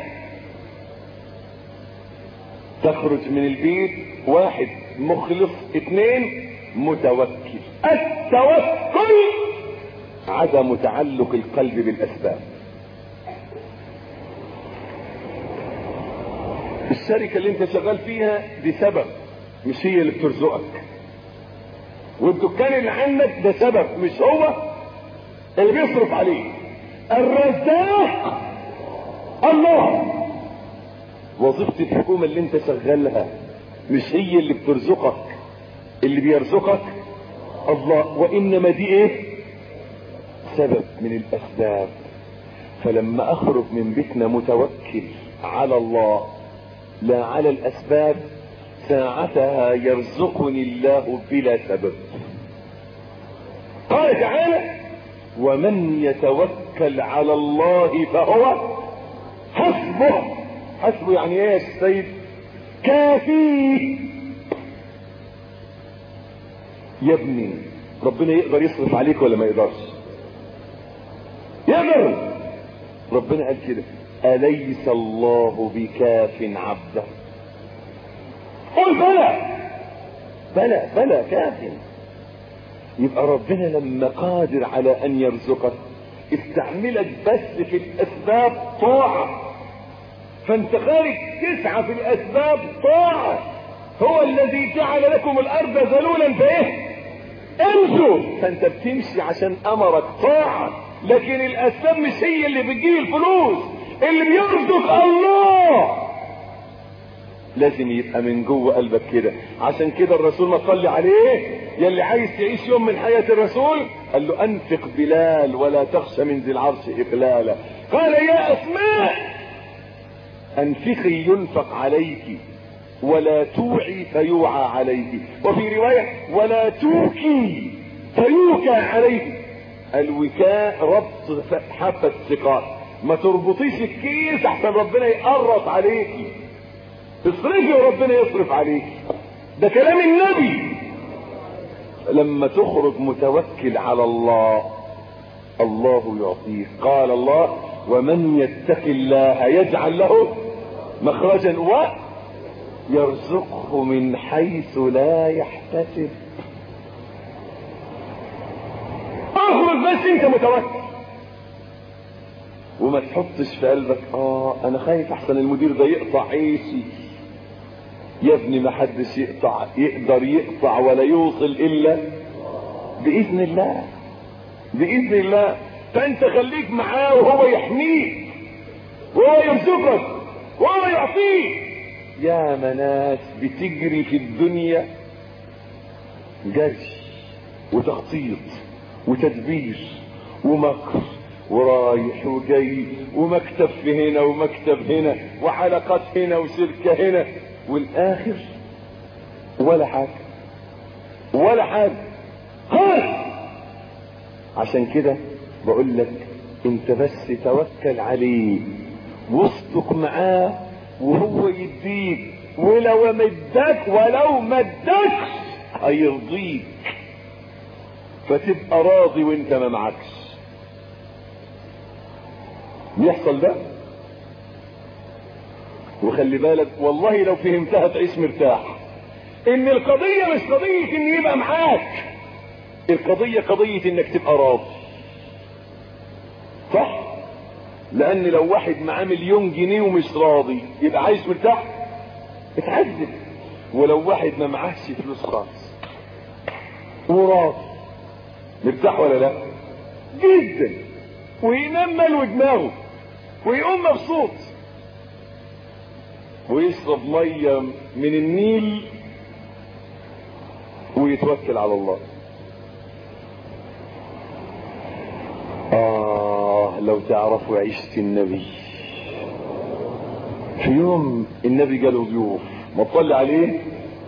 A: تخرج من البيت واحد مخلص اثنين متوكل التوكل عدم تعلق القلب بالأسباب الشركة اللي انت شغال فيها دي سبب مش هي اللي بترزقك والدكان اللي عندك ده سبب مش هو اللي بيصرف عليه الرزاق الله وظيفة الحكومة اللي انت شغالها مش هي اللي بترزقك اللي بيرزقك الله وانما دي ايه سبب من الاسباب فلما اخرج من بيتنا متوكل على الله لا على الاسباب ساعتها يرزقني الله بلا سبب قال تعالى ومن يتوكل على الله فهو حسبه حسبه يعني ايه يا سيد كافي يا ابني ربنا يقدر يصرف عليك ولا ما يقدرش يقدر ربنا قال كده أليس الله بكاف عبده قل بلى بلى بلى كاف يبقى ربنا لما قادر على ان يرزقك استعملك بس في الاسباب طاعة فانت خارج تسعى في الاسباب طاعة هو الذي جعل لكم الارض ذلولا فايه امشوا فانت بتمشي عشان امرك طاعة لكن الاسباب مش هي اللي بتجيب الفلوس اللي بيرزق الله لازم يبقى من جوه قلبك كده عشان كده الرسول ما صلي عليه يلي عايز تعيش يوم من حياة الرسول قال له انفق بلال ولا تخشى من ذي العرش اقلالا قال يا اسماء انفقي ينفق عليك ولا توعي فيوعى عليك وفي رواية ولا توكي فيوكى عليك الوكاء ربط حافة السقاء ما تربطيش الكيس احسن ربنا يقرط عليكي اصرفي وربنا يصرف عليك ده كلام النبي لما تخرج متوكل على الله الله يعطيك قال الله ومن يتق الله يجعل له مخرجا ويرزقه من حيث لا يحتسب اخرج بس انت متوكل وما تحطش في قلبك اه انا خايف احسن المدير ده يقطع عيشي يا ابني ما حدش يقطع يقدر يقطع ولا يوصل الا باذن الله باذن الله فانت خليك معاه وهو يحميك وهو يرزقك وهو يعطيك يا مناس بتجري في الدنيا جري وتخطيط وتدبير ومكر ورايح وجاي ومكتب في هنا ومكتب هنا وحلقات هنا وشركة هنا والاخر ولا حاجة ولا حاجة خالص عشان كده بقول لك انت بس توكل عليه واصدق معاه وهو يديك ولو مدك ولو مدكش هيرضيك فتبقى راضي وانت ما معكش بيحصل ده وخلي بالك والله لو فهمتها تعيش مرتاح ان القضية مش قضية ان يبقى معاك القضية قضية انك تبقى راضي صح لان لو واحد معاه مليون جنيه ومش راضي يبقى عايش مرتاح اتعذب ولو واحد ما معاهش فلوس خالص وراضي مرتاح ولا لا جدا وينام ملو دماغه ويقوم مبسوط ويشرب ميه من النيل ويتوكل على الله آه لو تعرفوا عيشة النبي في يوم النبي جاله ضيوف ما تصلي عليه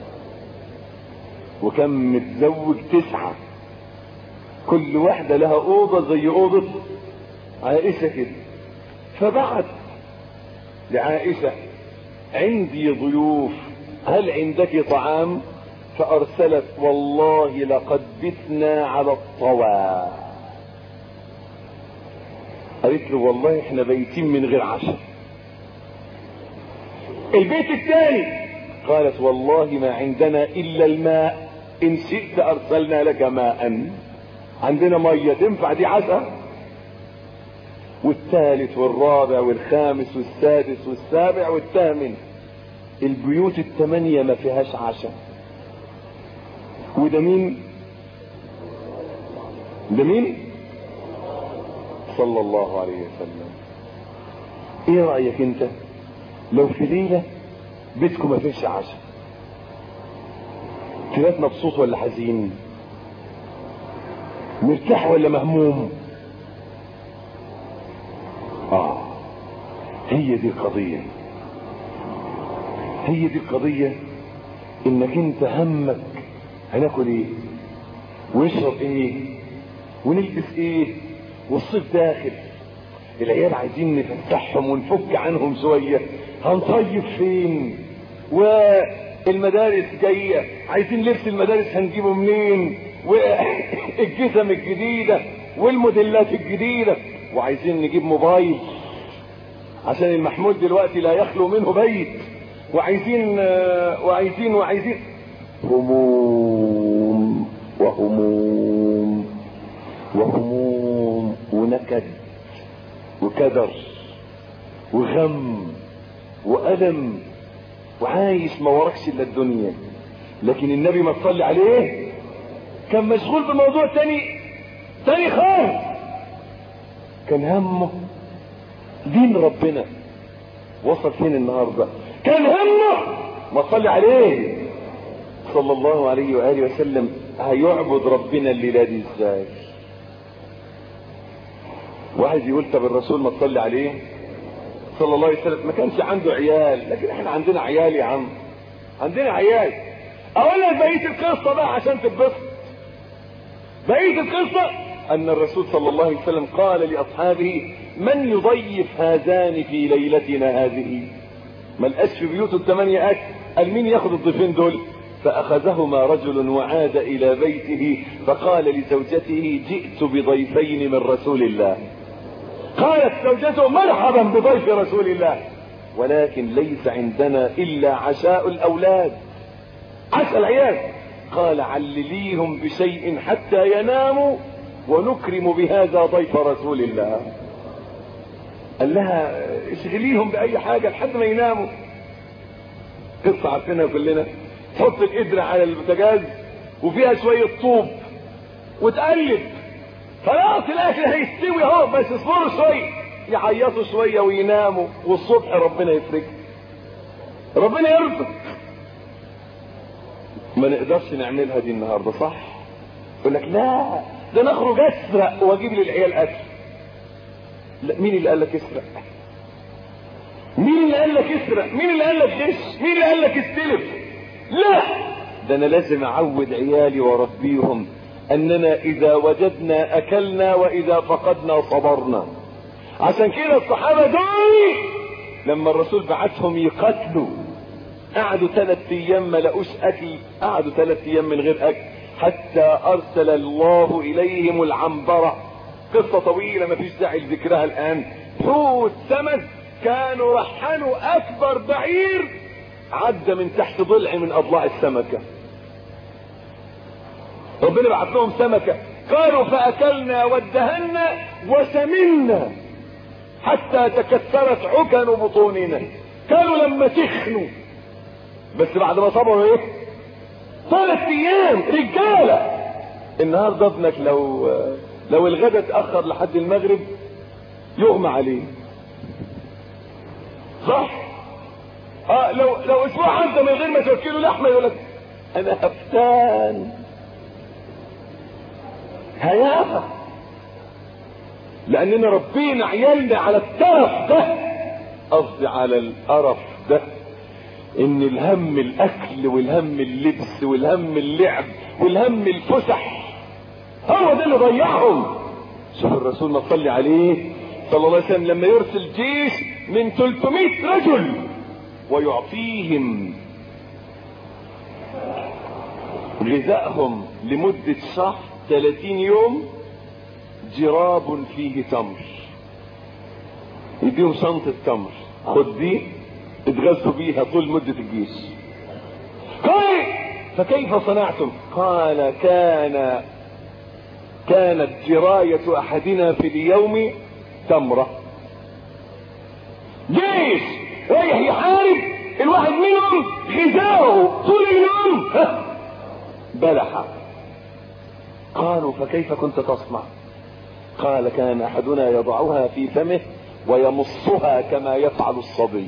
A: وكان متزوج تسعة كل واحدة لها أوضة زي أوضة عائشة كده فبعت لعائشة عندي ضيوف هل عندك طعام فأرسلت والله لقد بتنا على الطوى قالت له والله احنا بيتين من غير عشاء البيت الثاني قالت والله ما عندنا الا الماء ان شئت ارسلنا لك ماء عندنا ميه تنفع دي عشاء والثالث والرابع والخامس والسادس والسابع والثامن البيوت الثمانية ما فيهاش عشاء وده مين ده مين صلى الله عليه وسلم ايه رأيك انت لو في ليلة بيتكم ما فيش عشاء تبات مبسوط ولا حزين مرتاح ولا مهموم اه هي دي القضية هي دي القضية انك انت همك هناكل ايه ونشرب ايه ونلبس ايه والصيف داخل العيال عايزين نفتحهم ونفك عنهم شوية هنصيف فين
B: والمدارس جاية عايزين لبس المدارس هنجيبه منين والجزم الجديدة والموديلات الجديدة وعايزين نجيب موبايل عشان المحمول دلوقتي لا يخلو منه بيت وعايزين وعايزين وعايزين هموم وهموم وهموم ونكد وكدر وغم وألم وعايش ما وراكش الا الدنيا لكن النبي ما تصلي عليه كان مشغول بموضوع تاني تاني خالص كان همه دين ربنا وصل فين النهارده كان همه ما تصلي عليه صلى الله عليه واله وسلم هيعبد ربنا الليله دي ازاي واحد يقول طب الرسول ما تصلي عليه صلى الله عليه وسلم ما كانش عنده عيال لكن احنا عندنا عيال يا عم عندنا عيال اقول لك بقيه القصه بقى عشان تتبسط بقيه القصه ان الرسول صلى الله عليه وسلم قال لاصحابه من يضيف هذان في ليلتنا هذه ما لقاش في بيوته الثمانيه اكل قال مين ياخد الضيفين دول فاخذهما رجل وعاد الى بيته فقال لزوجته جئت بضيفين من رسول الله قالت زوجته مرحبا بضيف رسول الله ولكن ليس عندنا الا عشاء الاولاد عشاء العيال قال علليهم بشيء حتى يناموا ونكرم بهذا ضيف رسول الله قال لها اشغليهم باي حاجه لحد ما يناموا قصه عارفينها كلنا تحط القدرة على البوتاجاز وفيها شوية طوب وتقلب خلاص الاكل هيستوي اهو بس اصبروا شوية يعيطوا شوية ويناموا والصبح ربنا يفرج ربنا يرزق ما نقدرش نعملها دي النهاردة صح يقول لك لا ده نخرج اسرق واجيب للعيال اكل لا مين اللي قال لك اسرق مين اللي قال لك اسرق مين اللي قال لك غش مين اللي قال لك استلف لا ده انا لازم اعود عيالي واربيهم اننا اذا وجدنا اكلنا واذا فقدنا صبرنا عشان كده الصحابة دول لما الرسول بعتهم يقتلوا قعدوا ثلاث ايام ما لقوش اكل قعدوا ثلاث ايام من غير اكل حتى ارسل الله اليهم العنبرة قصة طويلة ما فيش داعي لذكرها الان حوت سمك كانوا رحلوا اكبر بعير عدى من تحت ضلع من اضلاع السمكة ربنا بعت لهم سمكة قالوا فاكلنا وادهنا وسمنا حتى تكسرت عكن بطوننا كانوا لما تخنوا بس بعد ما صبروا ايه ثلاث ايام رجالة النهارده ابنك لو لو الغدا اتاخر لحد المغرب يغمى عليه صح اه لو لو اسبوع عدى من غير ما توكله لحمه يقول لك انا هفتان هيافه لاننا ربينا عيالنا على الترف ده قصدي على القرف ده ان الهم الاكل والهم اللبس والهم اللعب والهم الفسح هو ده اللي ضيعهم شوف الرسول ما صلي عليه صلى الله عليه وسلم لما يرسل جيش من 300 رجل ويعطيهم غذائهم لمدة شهر 30 يوم جراب فيه تمر يديهم شنطة تمر خد دي اتغذوا بيها طول مدة الجيش قال فكيف صنعتم قال كان كانت جراية احدنا في اليوم تمرة جيش رايح يحارب الواحد منهم غذاؤه طول اليوم بلحة قالوا فكيف كنت تصنع قال كان احدنا يضعها في فمه ويمصها كما يفعل الصبي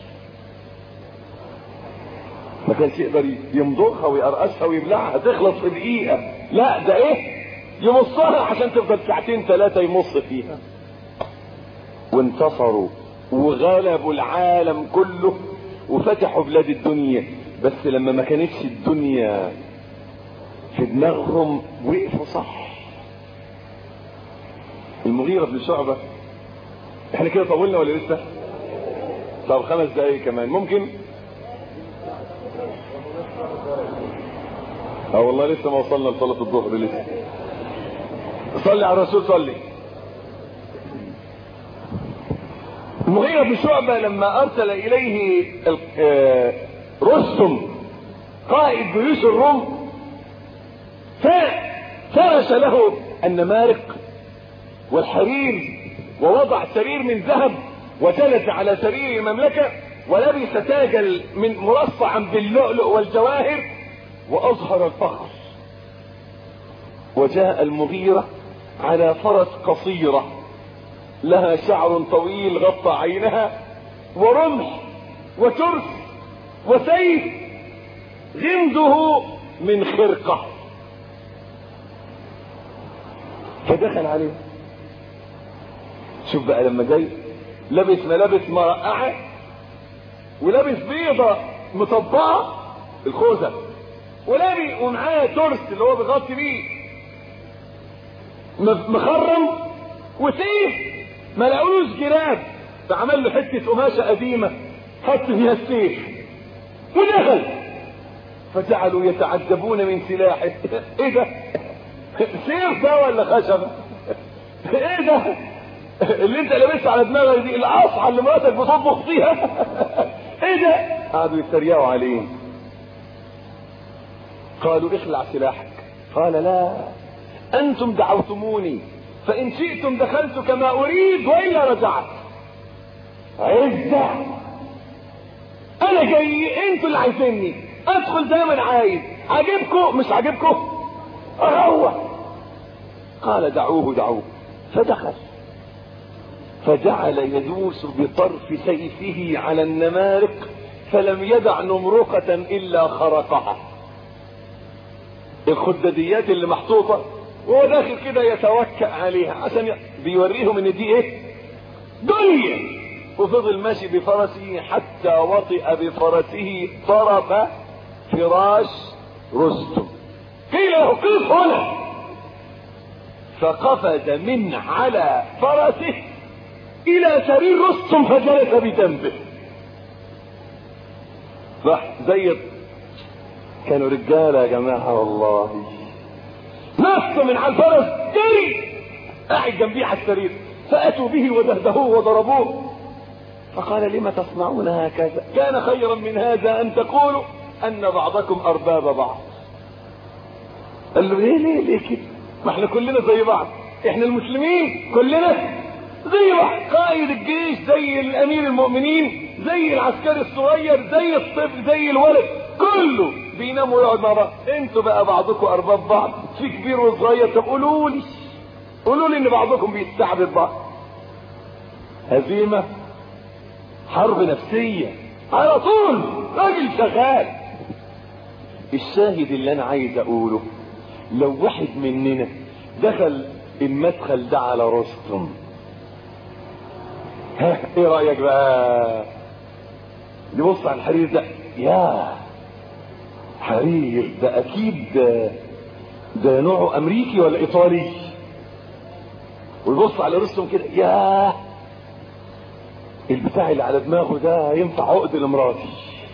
B: ما كانش يقدر يمضغها ويقرقشها ويبلعها تخلص في دقيقة لا ده ايه يمصها عشان تفضل ساعتين ثلاثة يمص فيها وانتصروا وغلبوا العالم كله وفتحوا بلاد الدنيا بس لما ما كانتش الدنيا في دماغهم وقفوا صح المغيرة بن شعبة احنا كده طولنا ولا لسه طب خمس دقايق كمان ممكن
A: اه والله لسه ما وصلنا لصلاة الظهر لسه صلي على الرسول صلي
B: المغيرة بن شعبة لما أرسل إليه آه، رستم قائد جيوش الروم فرش له النمارق والحرير ووضع سرير من ذهب وجلس على سرير المملكة ولبس تاجا من مرصعا باللؤلؤ والجواهر وأظهر الفخر وجاء المغيرة على فرس قصيرة لها شعر طويل غطى عينها ورمح وترس وسيف غمده من خرقة فدخل عليه شوف بقى لما جاي لابس ملابس مرقعة ولابس بيضة مطبعة الخوذة ولابس ومعاه ترس اللي هو بيغطي بيه مخرم وسيف ما لقولوش جراب فعمل له حته قماشه قديمه حط فيها السيف ودخل فجعلوا يتعجبون من سلاحه ايه ده سيف ده ولا خشبه ايه ده اللي انت لابسها على دماغك دي العصعه اللي مراتك بتطبخ فيها ايه ده قعدوا يتريقوا عليه قالوا اخلع سلاحك قال لا انتم دعوتموني فان شئتم دخلت كما اريد والا رجعت عزة انا جاي انتوا اللي عايزيني ادخل زي ما انا عايز عاجبكم مش عاجبكم اروح قال دعوه دعوه فدخل فجعل يدوس بطرف سيفه على النمارق فلم يدع نمرقة الا خرقها الخدديات اللي محطوطة وهو داخل كده يتوكأ عليها عشان بيوريهم ان دي ايه دنيا وفضل ماشي بفرسه حتى وطئ بفرسه طرف فراش رستم قيل له قف هنا فقفز من على فرسه الى سرير رستم فجلس بجنبه راح زي كانوا رجاله يا جماعه والله نص من على الفرس جري قاعد جنبيه على السرير فاتوا به ودهدهوه وضربوه فقال لم تصنعون هكذا كان خيرا من هذا ان تقولوا ان بعضكم ارباب بعض قال له ليه ليه ليه كده ما احنا كلنا زي بعض احنا المسلمين كلنا زي بعض قائد الجيش زي الامير المؤمنين زي العسكري الصغير زي الطفل زي الولد كله بينام ويقعد مع بعض انتوا بقى بعضكم ارباب بعض في كبير وصغير طب قولوا لي قولوا لي ان بعضكم بيستعبد بعض هزيمه حرب نفسيه على طول راجل شغال الشاهد اللي انا عايز اقوله لو واحد مننا دخل المدخل ده على رستم ها ايه رايك بقى يبص على الحرير ده يا حرير ده اكيد ده, ده نوعه امريكي ولا ايطالي ويبص على رستم كده يا البتاع اللي على دماغه ده ينفع عقد لمراتي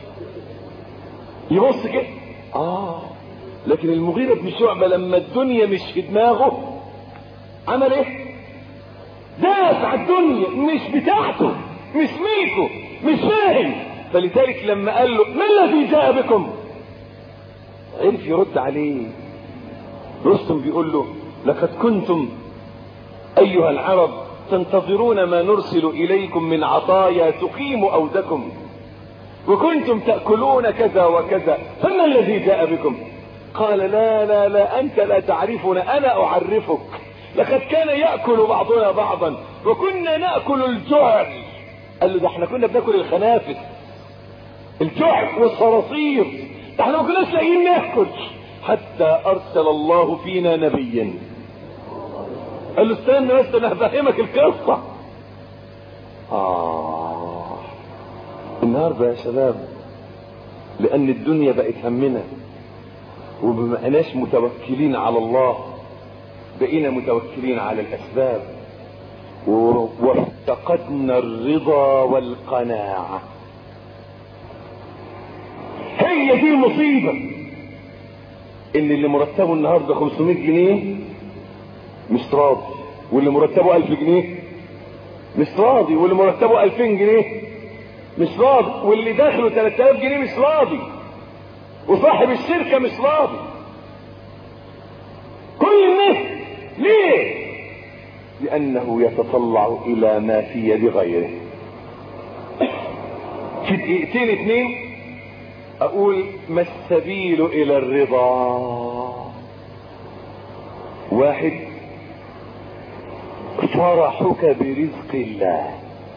B: يبص كده اه لكن المغيرة بن شعبة لما الدنيا مش في دماغه عمل ايه داس على الدنيا مش بتاعته مش ملكه مش فاهم فلذلك لما قال له ما الذي جاء بكم عرف يرد عليه رستم بيقول له لقد كنتم ايها العرب تنتظرون ما نرسل اليكم من عطايا تقيم اودكم وكنتم تاكلون كذا وكذا فما الذي جاء بكم قال لا لا لا انت لا تعرفنا انا اعرفك لقد كان ياكل بعضنا بعضا وكنا ناكل الجعل قال له ده احنا كنا بناكل الخنافس الجعل والصراصير ده احنا ما كناش لاقيين ناكل حتى ارسل الله فينا نبيا قال له استنى بس انا هفهمك القصه اه النهارده يا شباب لان الدنيا بقت همنا وما اناش متوكلين على الله بقينا متوكلين على الاسباب وافتقدنا الرضا والقناعه هي دي المصيبه ان اللي مرتبه النهارده 500 جنيه مش راضي واللي مرتبه 1000 جنيه مش راضي واللي مرتبه 2000 جنيه مش راضي واللي داخله 3000 جنيه مش راضي وصاحب الشركه مش راضي كل الناس ليه لانه يتطلع الى ما في يد غيره في دقيقتين اتنين اقول ما السبيل الى الرضا واحد فرحك برزق الله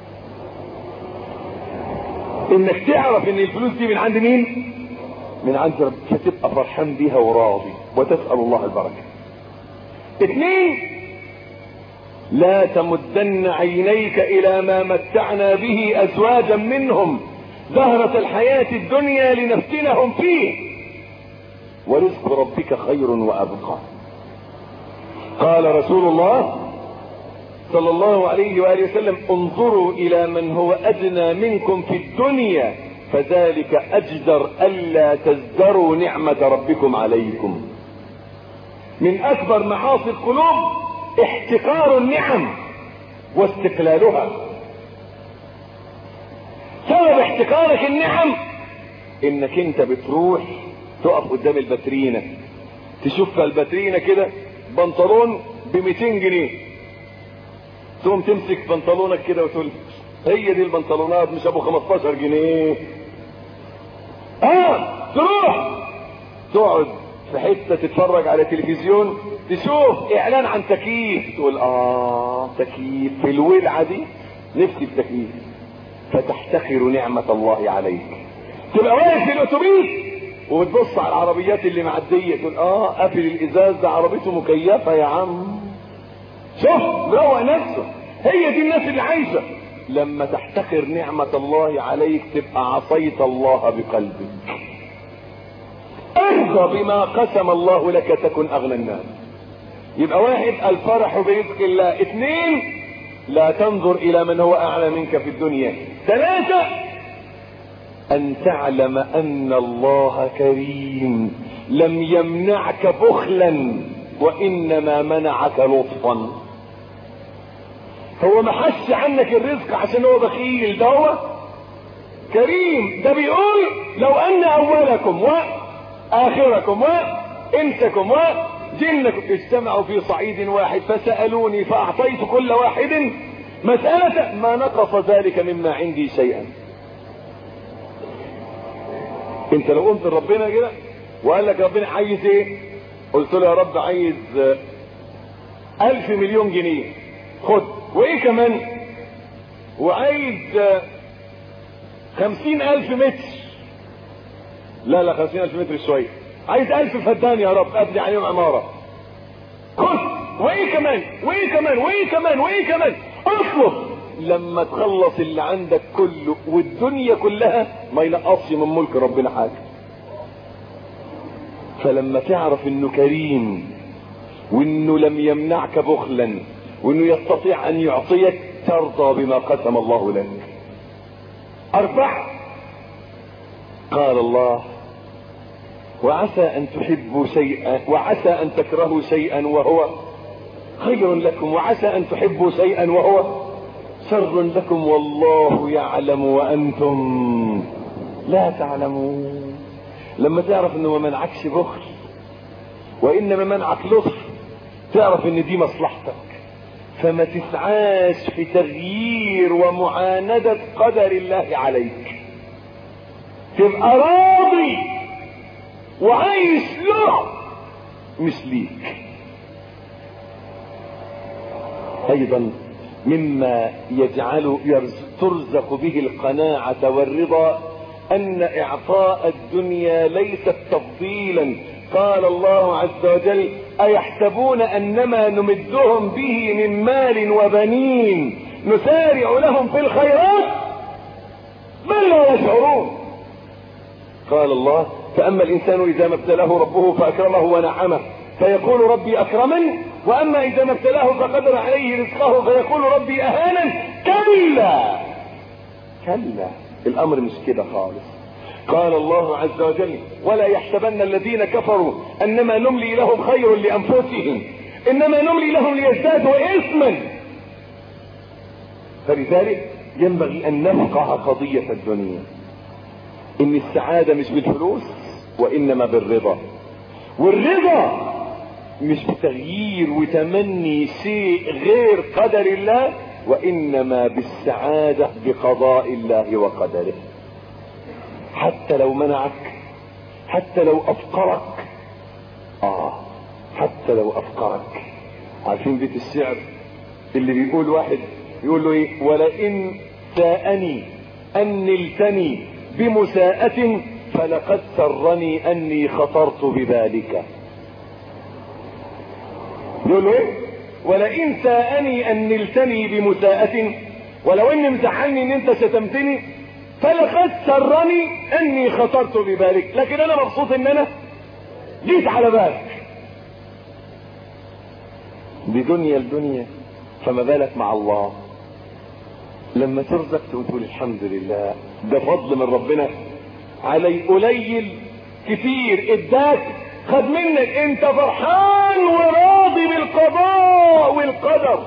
B: انك تعرف ان الفلوس دي من عند مين من عند رب فتبقى فرحان بيها وراضي وتسأل الله البركة اثنين لا تمدن عينيك الى ما متعنا به ازواجا منهم زهرة الحياة الدنيا لنفتنهم فيه ورزق ربك خير وابقى قال رسول الله صلى الله عليه وآله وسلم انظروا إلى من هو أدنى منكم في الدنيا فذلك أجدر ألا تزدروا نعمة ربكم عليكم من أكبر معاصي القلوب احتقار النعم واستقلالها سبب احتقارك النعم انك انت بتروح تقف قدام الباترينة تشوف الباترينة كده بنطلون ب 200 جنيه تقوم تمسك بنطلونك كده وتقول هي دي البنطلونات مش ابو 15 جنيه اه تروح تقعد في حته تتفرج على تلفزيون تشوف اعلان عن تكييف تقول اه تكييف في الولعه دي نفسي في تكييف فتحتقر نعمه الله عليك تبقى واقف في الاتوبيس وبتبص على العربيات اللي معديه تقول اه قافل الازاز ده عربيته مكيفه يا عم شوف مروق نفسه هي دي الناس اللي عايشه لما تحتقر نعمة الله عليك تبقى عصيت الله بقلبك ارضى بما قسم الله لك تكن اغنى الناس يبقى واحد الفرح برزق الله اثنين لا تنظر الى من هو اعلى منك في الدنيا ثلاثة ان تعلم ان الله كريم لم يمنعك بخلا وانما منعك لطفا هو ما حش عنك الرزق عشان هو بخيل ده هو كريم ده بيقول لو ان اولكم واخركم وانسكم وجنكم اجتمعوا في صعيد واحد فسالوني فاعطيت كل واحد مساله ما نقص ذلك مما عندي شيئا انت لو قمت لربنا كده وقال لك ربنا عايز ايه قلت له يا رب عايز ألف مليون جنيه خد وايه كمان وعايز خمسين ألف متر لا لا خمسين ألف متر شوية عايز ألف فدان يا رب أبني عليهم عمارة خد وايه كمان وايه كمان وايه كمان وايه كمان اطلب لما تخلص اللي عندك كله والدنيا كلها ما ينقصش من ملك ربنا حاجه فلما تعرف انه كريم وانه لم يمنعك بخلا وانه يستطيع ان يعطيك ترضى بما قسم الله لك اربع قال الله وعسى ان تحبوا شيئا وعسى ان تكرهوا شيئا وهو خير لكم وعسى ان تحبوا شيئا وهو شر لكم والله يعلم وانتم لا تعلمون لما تعرف انه ما منعكش بخل وانما منعك لطف تعرف ان دي مصلحتك فما تسعاش في تغيير ومعاندة قدر الله عليك تبقى راضي وعايش له مش ليك ايضا مما يجعل ترزق به القناعة والرضا ان اعطاء الدنيا ليست تفضيلا قال الله عز وجل ايحسبون انما نمدهم به من مال وبنين نسارع لهم في الخيرات بل لا يشعرون قال الله فاما الانسان اذا ما ابتلاه ربه فاكرمه ونعمه فيقول ربي اكرمن واما اذا ما ابتلاه فقدر عليه رزقه فيقول ربي اهانا كلا كلا الامر مش كده خالص قال الله عز وجل ولا يحسبن الذين كفروا انما نملي لهم خير لانفسهم انما نملي لهم ليزدادوا اثما فلذلك ينبغي ان نفقه قضية الدنيا ان السعادة مش بالفلوس وانما بالرضا والرضا مش بتغيير وتمني شيء غير قدر الله وانما بالسعادة بقضاء الله وقدره حتى لو منعك حتى لو افقرك اه حتى لو افقرك عارفين بيت الشعر اللي بيقول واحد يقول له ايه ولئن ساءني ان نلتني بمساءة فلقد سرني اني خطرت بذلك يقول له ايه ولئن ساءني ان نلتني بمساءة ولو ان مزعلني ان انت شتمتني فلقد سرني اني خطرت ببالك لكن انا مبسوط ان انا جيت على بالك بدنيا الدنيا فما بالك مع الله لما ترزق تقول الحمد لله ده فضل من ربنا علي قليل كتير اداك خد منك انت فرحان وراضي بالقضاء والقدر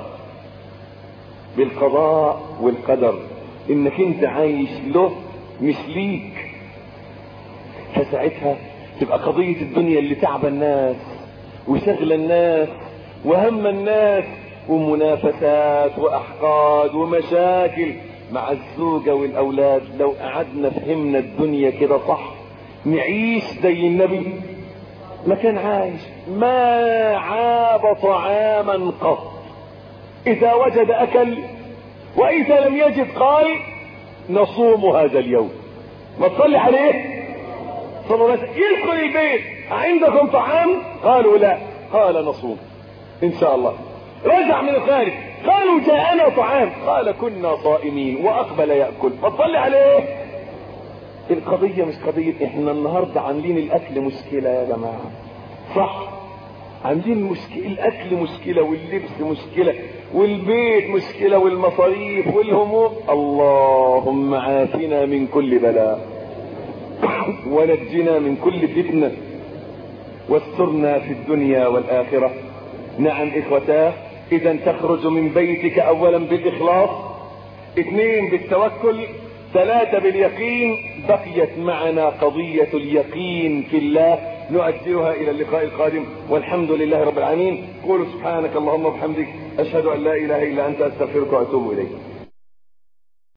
B: بالقضاء والقدر انك انت عايش له مش ليك فساعتها تبقى قضية الدنيا اللي تعب الناس وشغل الناس وهم الناس ومنافسات واحقاد ومشاكل مع الزوجة والاولاد لو قعدنا فهمنا الدنيا كده صح نعيش زي النبي ما كان عايش ما عاب طعاما قط اذا وجد اكل واذا لم يجد قال نصوم هذا اليوم ما تصلي عليه صلى الله عليه وسلم يدخل البيت عندكم طعام قالوا لا قال نصوم ان شاء الله رجع من الخارج قالوا جاءنا طعام قال كنا صائمين واقبل ياكل ما تصلي عليه القضيه مش قضيه احنا النهارده عاملين الاكل مشكله يا جماعه صح عاملين مشكلة الاكل مشكله واللبس مشكله والبيت مشكله والمصاريف والهموم اللهم عافنا من كل بلاء ونجنا من كل فتنه واسترنا في الدنيا والاخره نعم اخوتاه اذا تخرج من بيتك اولا بالاخلاص اثنين بالتوكل ثلاثة باليقين بقيت معنا قضية اليقين في الله نؤجلها الى اللقاء القادم والحمد لله رب العالمين قولوا سبحانك اللهم وبحمدك اشهد ان لا اله الا انت استغفرك واتوب اليك